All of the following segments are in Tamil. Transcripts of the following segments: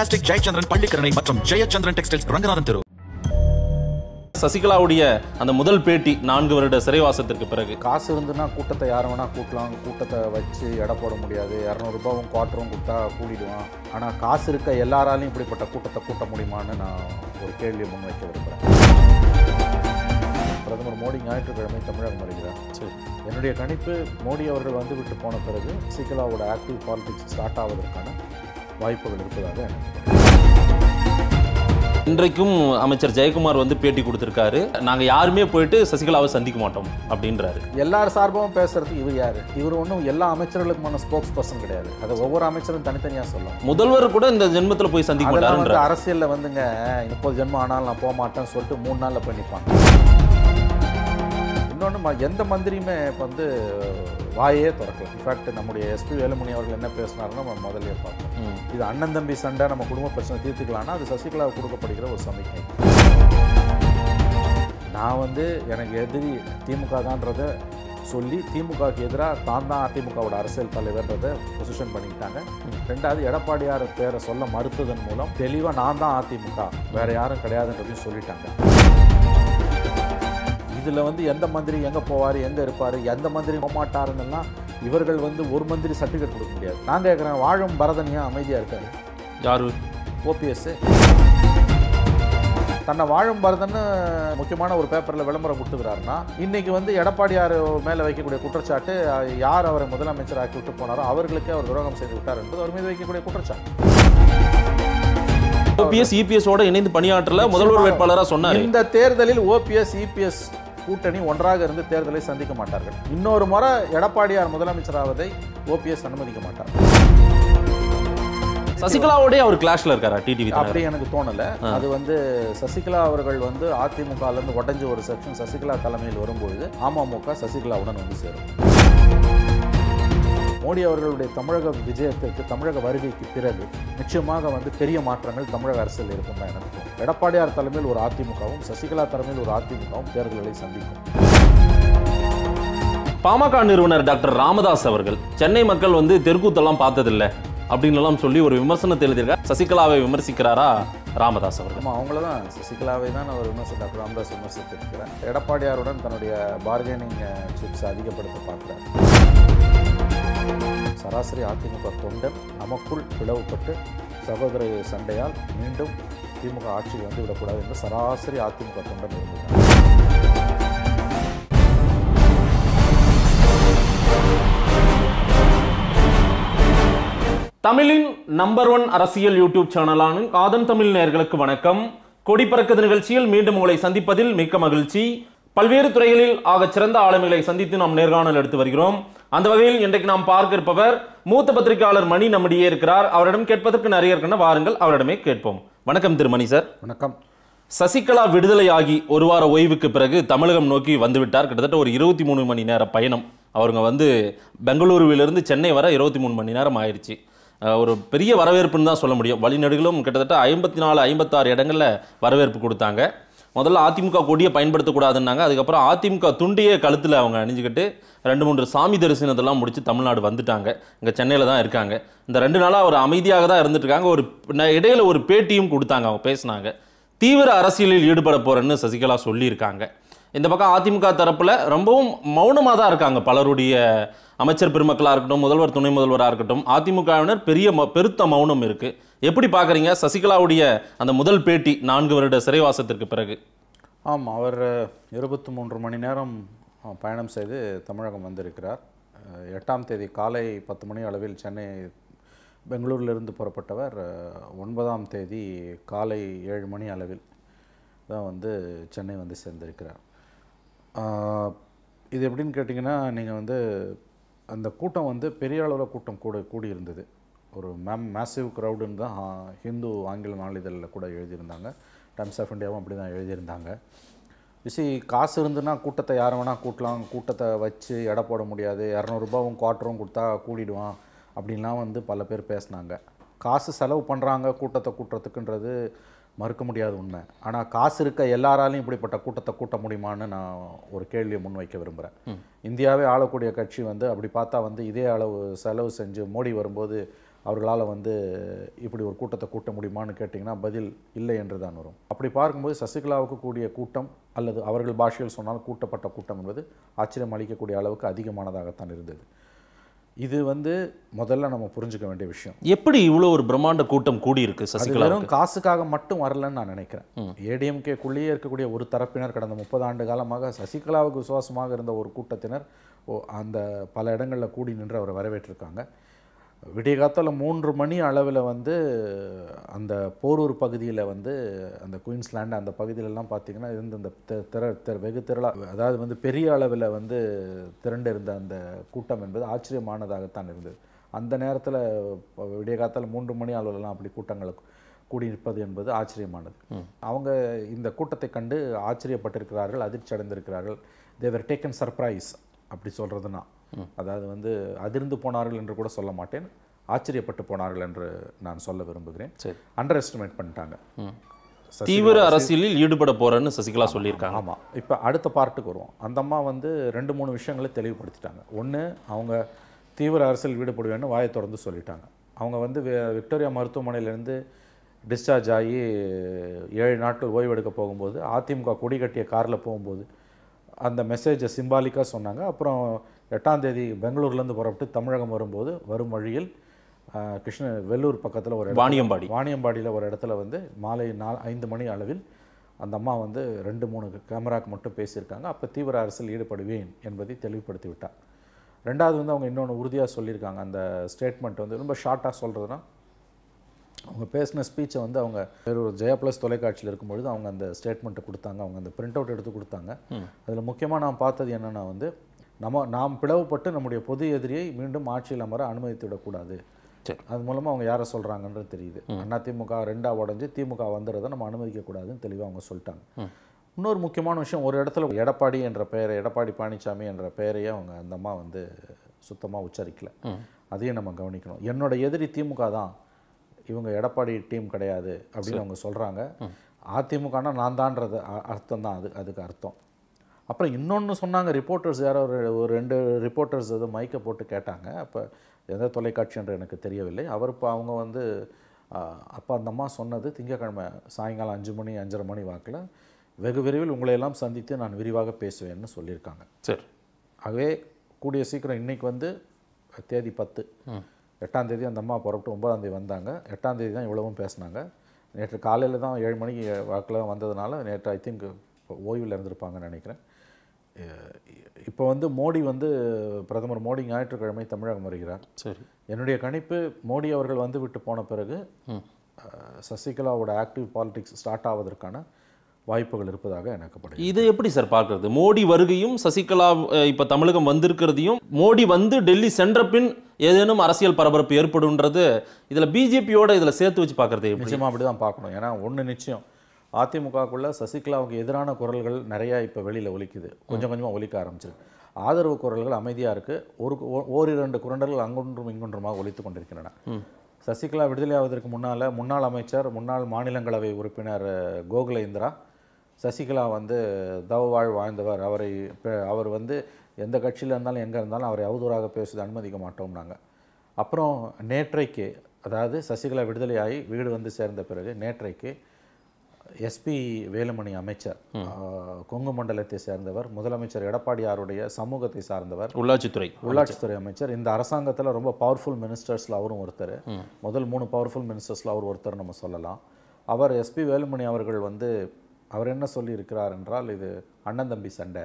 ஃபென்டாஸ்டிக் ஜெயச்சந்திரன் பள்ளிக்கரணை மற்றும் ஜெயச்சந்திரன் டெக்ஸ்டைல்ஸ் ரங்கநாதன் தெரு சசிகலாவுடைய அந்த முதல் பேட்டி நான்கு வருட சிறைவாசத்திற்கு பிறகு காசு இருந்துன்னா கூட்டத்தை யார் வேணால் கூட்டலாம் கூட்டத்தை வச்சு எடை போட முடியாது இரநூறுபாவும் குவார்ட்டரும் கொடுத்தா கூடிடுவான் ஆனால் காசு இருக்க எல்லாராலையும் இப்படிப்பட்ட கூட்டத்தை கூட்ட முடியுமான்னு நான் ஒரு கேள்வியை முன்வைக்க விரும்புகிறேன் பிரதமர் மோடி ஞாயிற்றுக்கிழமை தமிழகம் வருகிறார் சரி. என்னுடைய கணிப்பு மோடி அவர்கள் வந்துவிட்டு போன பிறகு சசிகலாவோட ஆக்டிவ் பாலிடிக்ஸ் ஸ்டார்ட் ஆவதற்கான வாய்ப்புகள் இருப்பதாக எனக்கு இன்றைக்கும் அமைச்சர் ஜெயக்குமார் வந்து பேட்டி கொடுத்திருக்காரு நாங்க யாருமே போயிட்டு சசிகலாவை சந்திக்க மாட்டோம் அப்படின்றாரு எல்லார் சார்பாகவும் பேசுறதுக்கு இவர் யார் இவர் ஒன்றும் எல்லா அமைச்சர்களுக்குமான ஸ்போக்ஸ் பர்சன் கிடையாது அதை ஒவ்வொரு அமைச்சரும் தனித்தனியாக சொல்லலாம் முதல்வர் கூட இந்த ஜென்மத்துல போய் சந்திக்க அதெல்லாம் வந்து மாட்டாருன்றார் அரசியல்ல வந்துங்க முப்பது ஜென்மம் ஆனாலும் நான் போக மாட்டேன்னு சொல்லிட்டு மூணு நாள்ல போய் நிற்பாங்க இன்னொன்று எந்த மந்திரியுமே இப்போ வந்து வாயே திறக்கல இன்ஃபேக்ட் நம்முடைய எஸ்பி வேலுமணி அவர்கள் என்ன பேசினாருன்னு நம்ம முதல்லயே பார்த்தோம் ம். இது அண்ணன் தம்பி சண்டை நம்ம குடும்ப பிரச்சனை தீர்த்துக்கலாம்னா அது சசிகலாவுக்கு கொடுக்கப்படுகிற ஒரு சமிக்கை நான் வந்து எனக்கு எதிரி திமுக தான்றதை சொல்லி திமுகவுக்கு எதிராக தான் தான் அதிமுகவோட அரசியல் தலைவர்ன்றதை பொசிஷன் பண்ணிக்கிட்டாங்க ரெண்டாவது எடப்பாடியார் பேரை சொல்ல மறுத்ததன் மூலம் தெளிவாக நான் தான் அதிமுக வேற யாரும் கிடையாதுன்றதையும் சொல்லிட்டாங்க இதில் வந்து எந்த மந்திரி எங்கே போவார் எங்கே இருப்பார் எந்த மந்திரி போக மாட்டாருன்னெல்லாம் இவர்கள் வந்து ஒரு மந்திரி சர்டிஃபிகேட் கொடுக்க முடியாது நான் கேட்குறேன் வாழும் பரதனியா அமைதியாக இருக்காரு யாரு ஓபிஎஸ் தன்னை வாழும் பரதன்னு முக்கியமான ஒரு பேப்பரில் விளம்பரம் கொடுத்துக்கிறாருன்னா இன்னைக்கு வந்து எடப்பாடியார் மேலே வைக்கக்கூடிய குற்றச்சாட்டு அஹ், யார் அவரை முதலமைச்சர் ஆக்கி விட்டு போனாரோ அவர்களுக்கே அவர் துரோகம் செய்து விட்டார் என்பது அவர் மீது வைக்கக்கூடிய குற்றச்சாட்டு ஓபிஎஸ் இபிஎஸ் ஓட இணைந்து பணியாற்றல முதல்வர் வேட்பாளரா சொன்னாரு இந்த தேர்தலில் ஓபிஎஸ் இபிஎஸ் கூட்டணி ஒன்றாக இருந்து தேர்தலை சந்திக்க மாட்டார்கள் இன்னொரு முறை எடப்பாடியார் முதலமைச்சராவதை ஓபிஎஸ் அனுமதிக்க மாட்டார் சசிகலாவோடய அவர் கிளாஷ்ல இருக்காரா டிடிவி அப்படி எனக்கு தோணல அது வந்து சசிகலா அவர்கள் வந்து அதிமுகல இருந்து உடஞ்ச ஒரு செக்ஷன் சசிகலா தலைமையில் வரும்பொழுது அமமுக சசிகலாவுடன் வந்து சேரும் மோடி அவர்களுடைய தமிழக விஜயத்திற்கு தமிழக வருகைக்கு பிறகு நிச்சயமாக வந்து பெரிய மாற்றங்கள் தமிழக அரசியல் இருக்கும் தான் எனக்கு தோணும். எடப்பாடியார் தலைமையில் ஒரு அதிமுகவும் சசிகலா தலைமையில் ஒரு அதிமுகவும் தேர்தல்களை சந்திக்கும் பாமக நிறுவனர் டாக்டர் ராமதாஸ் அவர்கள் சென்னை மக்கள் வந்து தெருக்கூத்தெல்லாம் பார்த்ததில்ல அப்படின்னு எல்லாம் சொல்லி ஒரு விமர்சனத்தை எழுதியிருக்கார் சசிகலாவை விமர்சிக்கிறாரா ராமதாஸ் அவர்கள் ஆமாம் அவங்கள தான் சசிகலாவை தான் அவர் விமர்சனம் டாக்டர் ராமதாஸ் விமர்சித்திருக்கிறார் எடப்பாடியாருடன் தன்னுடைய பார்கெனிங் சிப்ஸ் அதிகப்படுத்த பார்க்குறார் சராசரி அதிமுக தொண்டன் நமக்குள் பிளவுபட்டு சகோதர சண்டையால் மீண்டும் திமுக ஆட்சியில் வந்து விடக்கூடாது என்று சராசரி அதிமுக தொண்டன் இருந்தார் தமிழின் நம்பர் ஒன் அரசியல் யூடியூப் சேனலான காதன் தமிழ் நேயர்களுக்கு வணக்கம் கொடி பறக்குது நிகழ்ச்சியில் மீண்டும் உங்களை சந்திப்பதில் மிக்க மகிழ்ச்சி பல்வேறு துறைகளில் ஆகச் சிறந்த ஆளுமைகளை சந்தித்து நாம் நேர்காணல் எடுத்து வருகிறோம் அந்த வகையில் இன்றைக்கு நாம் பார்க்க இருப்பவர் மூத்த பத்திரிகையாளர் மணி நம்மிடையே இருக்கிறார் அவரிடம் கேட்பதற்கு நிறைய இருக்கின்ற வாருங்கள் அவரிடமே கேட்போம் வணக்கம் திரு மணி சார் வணக்கம் சசிகலா விடுதலையாகி ஒரு வார ஓய்வுக்கு பிறகு தமிழகம் நோக்கி வந்துவிட்டார் கிட்டத்தட்ட ஒரு இருபத்தி மூணு மணி நேர பயணம் அவருங்க வந்து பெங்களூருவிலிருந்து சென்னை வர இருபத்தி மூணு மணி நேரம் ஆயிடுச்சு அஹ் ஒரு பெரிய வரவேற்புன்னு தான் சொல்ல முடியும் வழிநெடுகிலும் கிட்டத்தட்ட ஐம்பத்தி நாலு ஐம்பத்தாறு இடங்களில் வரவேற்பு கொடுத்தாங்க முதல்ல அதிமுக கொடியை பயன்படுத்தக்கூடாதுன்னாங்க அதுக்கப்புறம் அதிமுக துண்டியே கழுத்தில் அவங்க அணிஞ்சுக்கிட்டு ரெண்டு மூன்று சாமி தரிசனத்தெல்லாம் முடிச்சு தமிழ்நாடு வந்துட்டாங்க இங்கே சென்னையில் தான் இருக்காங்க இந்த ரெண்டு நாளாக அவர் அமைதியாக தான் இருந்துட்டு இருக்காங்க ஒரு ந- இடையில ஒரு பேட்டியும் கொடுத்தாங்க அவங்க பேசினாங்க தீவிர அரசியலில் ஈடுபட போறேன்னு சசிகலா சொல்லியிருக்காங்க இந்த பக்கம் அதிமுக தரப்புல ரொம்பவும் மௌனமாக தான் இருக்காங்க பலருடைய அமைச்சர் பெருமக்களாக இருக்கட்டும் முதல்வர் துணை முதல்வராக இருக்கட்டும் அதிமுகவினர் பெரிய ம- பெருத்த மௌனம் இருக்கு எப்படி பார்க்குறீங்க சசிகலாவுடைய அந்த முதல் பேட்டி நான்கு வருட சிறைவாசத்திற்கு பிறகு ஆமாம் அவர் இருபத்தி மூன்று மணி நேரம் அஹ், பயணம் செய்து தமிழகம் வந்திருக்கிறார் அஹ், எட்டாம் தேதி காலை பத்து மணி அளவில் சென்னை பெங்களூரிலிருந்து புறப்பட்டவர் அஹ், ஒன்பதாம் தேதி காலை ஏழு மணி அளவில் தான் வந்து சென்னை வந்து சேர்ந்திருக்கிறார் ஆஹ், இது எப்படின்னு கேட்டிங்கன்னா நீங்கள் வந்து அந்த கூட்டம் வந்து பெரிய அளவில் கூட்டம் கூட கூடியிருந்தது ஒரு மேம் மேசிவ் க்ரௌடுன்னு தான் ஆஹ், ஹிந்து ஆங்கில நாளிதழில் கூட எழுதியிருந்தாங்க டைம்ஸ் ஆஃப் இந்தியாவும் அப்படி தான் எழுதியிருந்தாங்க விசி காசு இருந்துன்னா கூட்டத்தை யாரை வேணால் கூட்டலாம் கூட்டத்தை வச்சு எடை போட முடியாது இரநூறுபாவும் குவார்ட்டரும் கொடுத்தா கூடிடுவான் அப்படின்லாம் வந்து பல பேர் பேசுனாங்க காசு செலவு பண்ணுறாங்க கூட்டத்தை கூட்டுறதுக்குன்றது மறுக்க முடியாத உண்மை ஆனால் காசு இருக்க எல்லாராலையும் இப்படிப்பட்ட கூட்டத்தை கூட்ட முடியுமான்னு நான் ஒரு கேள்வியை முன்வைக்க விரும்புகிறேன் இந்தியாவே ஆளக்கூடிய கட்சி வந்து அப்படி பார்த்தா வந்து இதே அளவு செலவு செஞ்சு மோடி வரும்போது அவர்களால் வந்து இப்படி ஒரு கூட்டத்தை கூட்ட முடியுமான்னு கேட்டிங்கன்னா பதில் இல்லை என்று தான் வரும் அப்படி பார்க்கும்போது சசிகலாவுக்கு கூடிய கூட்டம் அல்லது அவர்கள் பாஷையில் சொன்னால் கூட்டப்பட்ட கூட்டம் என்பது ஆச்சரியம் அளிக்கக்கூடிய அளவுக்கு அதிகமானதாகத்தான் இருந்தது இது வந்து முதல்ல நம்ம புரிஞ்சுக்க வேண்டிய விஷயம் எப்படி இவ்வளோ ஒரு பிரம்மாண்ட கூட்டம் கூடியிருக்கு அது சசிகலா வெறும் காசுக்காக மட்டும் வரலன்னு நான் நினைக்கிறேன் ஏடிஎம்கேக்குள்ளேயே இருக்கக்கூடிய ஒரு தரப்பினர் கடந்த முப்பது ஆண்டு காலமாக சசிகலாவுக்கு விசுவாசமாக இருந்த ஒரு கூட்டத்தினர் ஓ அந்த பல இடங்களில் கூடி நின்று அவரை வரவேற்றிருக்காங்க விடிய காத்தால மூன்று மணி அளவில் வந்து அந்த போரூர் பகுதியில் வந்து அந்த குயின்ஸ்லாண்டு அந்த பகுதியிலலாம் பார்த்தீங்கன்னா இருந்த இந்த தெ- திர திர வெகு திரளா அதாவது வந்து பெரிய அளவில் வந்து திரண்டு இருந்த அந்த கூட்டம் என்பது ஆச்சரியமானதாகத்தான் இருந்தது அந்த நேரத்தில் விடிய காத்தால மூன்று மணி அளவிலலாம் அப்படி கூட்டங்களை கூடியிருப்பது என்பது ஆச்சரியமானது அவங்க இந்த கூட்டத்தை கண்டு ஆச்சரியப்பட்டிருக்கிறார்கள் அதிர்ச்சி அடைந்திருக்கிறார்கள் தேவர் டேக்கன் சர்ப்ரைஸ் அப்படி சொல்கிறதுனா அதாவது வந்து அதிர்ந்து போனார்கள் என்று கூட சொல்ல மாட்டேன் ஆச்சரியப்பட்டு போனார்கள் என்று நான் சொல்ல விரும்புகிறேன் சரி. அண்டர் எஸ்டிமேட் பண்ணிட்டாங்க சசிகலா- தீவிர அரசியலில் ஈடுபட போறேன்னு சசிகலா சொல்லியிருக்காங்க ஆமாம் இப்போ அடுத்த பார்ட்டுக்கு வருவோம் அந்த அம்மா வந்து ரெண்டு மூணு விஷயங்களை தெளிவுபடுத்திட்டாங்க ஒன்று அவங்க தீவிர அரசியல் ஈடுபடுவேன்னு வாயை திறந்து சொல்லிட்டாங்க அவங்க வந்து வி- விக்டோரியா மருத்துவமனையிலேருந்து டிஸ்சார்ஜ் ஆகி ஏழு நாட்கள் ஓய்வு எடுக்க போகும்போது அதிமுக கொடி கட்டிய காரில் போகும்போது அந்த மெசேஜை சிம்பாலிக்காக சொன்னாங்க அப்புறம் எட்டாம் தேதி பெங்களூர்லேருந்து புறப்பட்டு தமிழகம் வரும்போது வரும் வழியில் ஆஹ், கிருஷ்ண வெள்ளூர் பக்கத்தில் ஒரு இடத்துல- வாணியம்பாடி வாணியம்பாடியில் ஒரு இடத்துல வந்து மாலை நாலு ஐந்து மணி அளவில் அந்த அம்மா வந்து ரெண்டு மூணு கேமராக்கு மட்டும் பேசியிருக்காங்க அப்போ தீவிர அரசியல் ஈடுபடுவேன் என்பதை தெளிவுபடுத்தி விட்டார் ரெண்டாவது வந்து அவங்க இன்னொன்று உறுதியாக சொல்லியிருக்காங்க அந்த ஸ்டேட்மெண்ட் வந்து ரொம்ப ஷார்ட்டாக சொல்கிறதுனா அவங்க பேசின ஸ்பீச்சை வந்து அவங்க வேறு ஒரு ஜெயா ப்ளஸ் தொலைக்காட்சியில் இருக்கும்பொழுது அவங்க அந்த ஸ்டேட்மெண்ட்டை கொடுத்தாங்க அவங்க அந்த பிரிண்ட் அவுட் எடுத்து கொடுத்தாங்க அதில் முக்கியமாக நான் பார்த்தது என்னென்னா வந்து நம்ம நாம் பிளவுபட்டு நம்முடைய பொது எதிரியை மீண்டும் ஆட்சியில் அமர அனுமதித்து விடக்கூடாது சரி. அது மூலமாக அவங்க யாரை சொல்கிறாங்கன்றது தெரியுது அண்ணா திமுக ரெண்டா உடஞ்சி திமுக வந்துடுறதை நம்ம அனுமதிக்கக்கூடாதுன்னு தெளிவாக அவங்க சொல்லிட்டாங்க இன்னொரு முக்கியமான விஷயம் ஒரு இடத்துல எடப்பாடி என்ற பெயரை எடப்பாடி பழனிசாமி என்ற பெயரையே அவங்க அந்த அம்மா வந்து சுத்தமாக உச்சரிக்கல அதையும் நம்ம கவனிக்கணும் என்னோட எதிரி திமுக தான் இவங்க எடப்பாடி டீம் கிடையாது அப்படின்னு அவங்க சொல்கிறாங்க அதிமுகனா நான் தான்றது அ- அர்த்தம் தான் அது அதுக்கு அர்த்தம் அப்புறம் இன்னொன்று சொன்னாங்க ரிப்போர்ட்டர்ஸ் யாரோ ஒரு ஒரு ரெண்டு ரிப்போர்ட்டர்ஸ் ஏதோ மைக்கை போட்டு கேட்டாங்க அப்போ எந்த தொலைக்காட்சி என்று எனக்கு தெரியவில்லை அவர் இப்போ அவங்க வந்து அப்போ அந்த அம்மா சொன்னது திங்கக்கிழமை சாயங்காலம் அஞ்சு மணி அஞ்சரை மணி வாக்கில் வெகு விரைவில் உங்களை எல்லாம் சந்தித்து நான் விரிவாக பேசுவேன்னு சொல்லியிருக்காங்க சரி ஆகவே கூடிய சீக்கிரம் இன்னைக்கு வந்து தேதி பத்து எட்டாம் தேதி அந்த அம்மா புறப்பட்டு ஒன்பதாம் தேதி வந்தாங்க எட்டாம் தேதி தான் இவ்வளவும் பேசினாங்க நேற்று காலையில் தான் ஏழு மணிக்கு வாக்கில் வந்ததுனால நேற்று ஐ திங்க் ஓய்வில் இருந்திருப்பாங்கன்னு நினைக்கிறேன் அஹ் இப்போ வந்து மோடி வந்து பிரதமர் மோடி ஞாயிற்றுக்கிழமை தமிழகம் வருகிறார் சரி என்னுடைய கணிப்பு மோடி அவர்கள் வந்து விட்டு போன பிறகு அஹ், சசிகலாவோட ஆக்டிவ் பாலிடிக்ஸ் ஸ்டார்ட் ஆவதற்கான வாய்ப்புகள் இருப்பதாக எனக்கு படுகிறது இதை எப்படி சார் பார்க்கறது மோடி வருகையும் சசிகலா அஹ், இப்ப தமிழகம் வந்திருக்கிறதையும் மோடி வந்து டெல்லி சென்ற பின் ஏதேனும் அரசியல் பரபரப்பு ஏற்படும்ன்றது இதுல பிஜேபியோட இதுல சேர்த்து வச்சு பார்க்கறது எப்படி நிச்சயமாக அப்படி தான் பார்க்கணும் ஏன்னா ஒன்று நிச்சயம் அதிமுகக்குள்ள சசிகலாவுக்கு எதிரான குரல்கள் நிறையா இப்போ வெளியில் ஒலிக்குது கொஞ்சம் கொஞ்சமாக ஒலிக்க ஆரம்பிச்சிருக்கு ஆதரவு குரல்கள் அமைதியாக இருக்குது ஒரு ஓ- ஓரிரண்டு குரண்டர்கள் அங்கொன்றும் இங்கொன்றுமாக ஒலித்து கொண்டிருக்கின்றன சசிகலா விடுதலையாவதற்கு முன்னால் முன்னாள் அமைச்சர் முன்னாள் மாநிலங்களவை உறுப்பினர் அஹ், கோகுல இந்திரா சசிகலா வந்து தவ வாழ் வாழ்ந்தவர் அவரை பெ- அவர் வந்து எந்த கட்சியில் இருந்தாலும் எங்கே இருந்தாலும் அவரை அவதூறாக பேசுவதை அனுமதிக்க மாட்டோம்னாங்க அப்புறம் நேற்றைக்கு அதாவது சசிகலா விடுதலையாகி வீடு வந்து சேர்ந்த பிறகு நேற்றைக்கு எஸ்பி வேலுமணி அமைச்சர் ஆஹ், கொங்கு மண்டலத்தை சேர்ந்தவர் முதலமைச்சர் எடப்பாடியாருடைய சமூகத்தை சார்ந்தவர் உள்ளாட்சித்துறை உள்ளாட்சித்துறை அமைச்சர் இந்த அரசாங்கத்தில் ரொம்ப பவர்ஃபுல் மினிஸ்டர்ஸில் அவரும் ஒருத்தர் முதல் மூணு பவர்ஃபுல் மினிஸ்டர்ஸில் அவர் ஒருத்தர் நம்ம சொல்லலாம் அவர் எஸ்பி வேலுமணி அவர்கள் வந்து அவர் என்ன சொல்லியிருக்கிறார் என்றால் இது அண்ணன் தம்பி சண்டை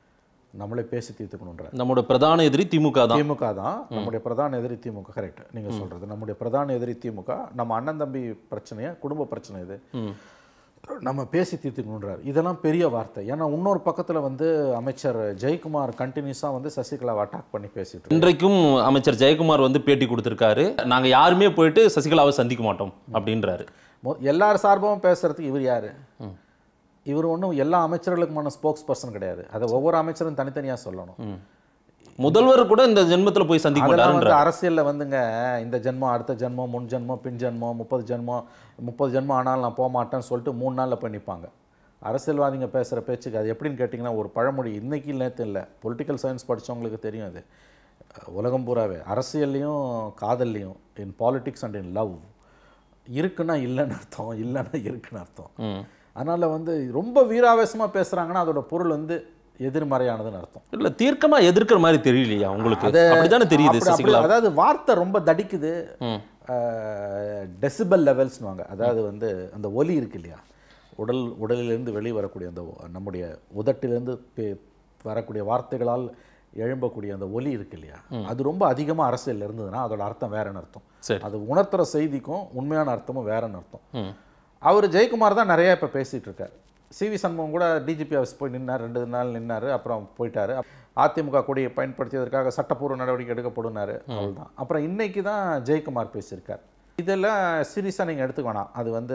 நம்மளே பேசி தீர்த்துக்கணுன்றார் நம்மோட பிரதான எதிரி திமுக தான் திமுக தான் நம்முடைய பிரதான எதிரி திமுக கரெக்ட் நீங்க சொல்றது நம்முடைய பிரதான எதிரி திமுக நம்ம அண்ணன் தம்பி பிரச்சனையா குடும்ப பிரச்சனை இது நம்ம பேசி தீர்த்துக்கணுன்றார் இதெல்லாம் பெரிய வார்த்தை ஏன்னா இன்னொரு பக்கத்துல வந்து அமைச்சர் ஜெயக்குமார் கண்டினியூஸாக வந்து சசிகலாவை அட்டாக் பண்ணி பேசிட்டு இருக்காரு. இன்றைக்கும் அமைச்சர் ஜெயக்குமார் வந்து பேட்டி கொடுத்திருக்காரு நாங்க யாருமே போயிட்டு சசிகலாவை சந்திக்க மாட்டோம் அப்படின்றாரு மொ- எல்லார் சார்பாகவும் பேசுறதுக்கு இவர் யாரு இவர் ஒன்றும் எல்லா அமைச்சர்களுக்குமான ஸ்போக்ஸ் பர்சன் கிடையாது அதை ஒவ்வொரு அமைச்சரும் தனித்தனியா சொல்லணும் முதல்வர் கூட இந்த ஜென்மத்துல போய் சந்திக்க அதெல்லாம் மாட்டாருன்றாரு வந்து அரசியல்ல வந்துங்க இந்த ஜென்மம் அடுத்த ஜென்மம் முன் ஜென்மம் பின் ஜென்மம் முப்பது ஜென்மம் முப்பது ஜென்மம் ஆனாலும் நான் போக மாட்டேன்னு சொல்லிட்டு மூணு நாள்ல போய் நிற்பாங்க அரசியல்வாதிங்க பேசுகிற பேச்சுக்கு அது எப்படின்னு கேட்டிங்கன்னா ஒரு பழமொழி இன்னைக்கு நேற்று இல்லை பொலிட்டிக்கல் சயின்ஸ் படிச்சவங்களுக்கு தெரியும் அது உலகம் பூராவே அரசியல்லையும் காதல்லையும் in politics and in love இருக்குன்னா இல்லைன்னு அர்த்தம் இல்லைன்னா இருக்குன்னு அர்த்தம் ம் அதனால் வந்து ரொம்ப வீராவேசமாக பேசுகிறாங்கன்னா அதோட பொருள் வந்து எதிர்மறையானதுன்னு அர்த்தம் இல்ல தீர்க்கமா எதிர்க்கிற மாதிரி தெரியலையா உங்களுக்கு அப்படிதானே தெரியுது அப்படி- அப்படி- சசிகலா அதாவது வார்த்தை ரொம்ப தடிக்குது ம். டெசிபல் லெவல்ஸ்னுவாங்க அதாவது வந்து அந்த ஒலி இருக்கு இல்லையா உடல் உடலிலிருந்து வெளியே வரக்கூடிய அந்த ஒ- நம்முடைய உதட்டிலிருந்து பே- வரக்கூடிய வார்த்தைகளால் எழும்பக்கூடிய அந்த ஒலி இருக்கு இல்லையா அது ரொம்ப அதிகமாக அரசியல் இருந்ததுன்னா அதோட அர்த்தம் வேறன்னு அர்த்தம் சரி அது உணர்த்துற செய்திக்கும் உண்மையான அர்த்தமும் வேறன்னு அர்த்தம் ம் அவர் ஜெயக்குமார் தான் நிறைய இப்போ பேசிகிட்டு இருக்கார் சிவி சண்முகம் கூட டிஜிபி ஆஃபீஸ் போய் நின்னார் ரெண்டு நாள் நின்னார் அப்புறம் போயிட்டாரு அதிமுக கொடியை பயன்படுத்தியதற்காக சட்டப்பூர்வ நடவடிக்கை எடுக்கப்படுனாரு அவ்வளோதான் அப்புறம் இன்னைக்கு தான் ஜெயக்குமார் பேசியிருக்கார் இதெல்லாம் சீரியஸாக நீங்கள் எடுத்துக்க வேணாம் அது வந்து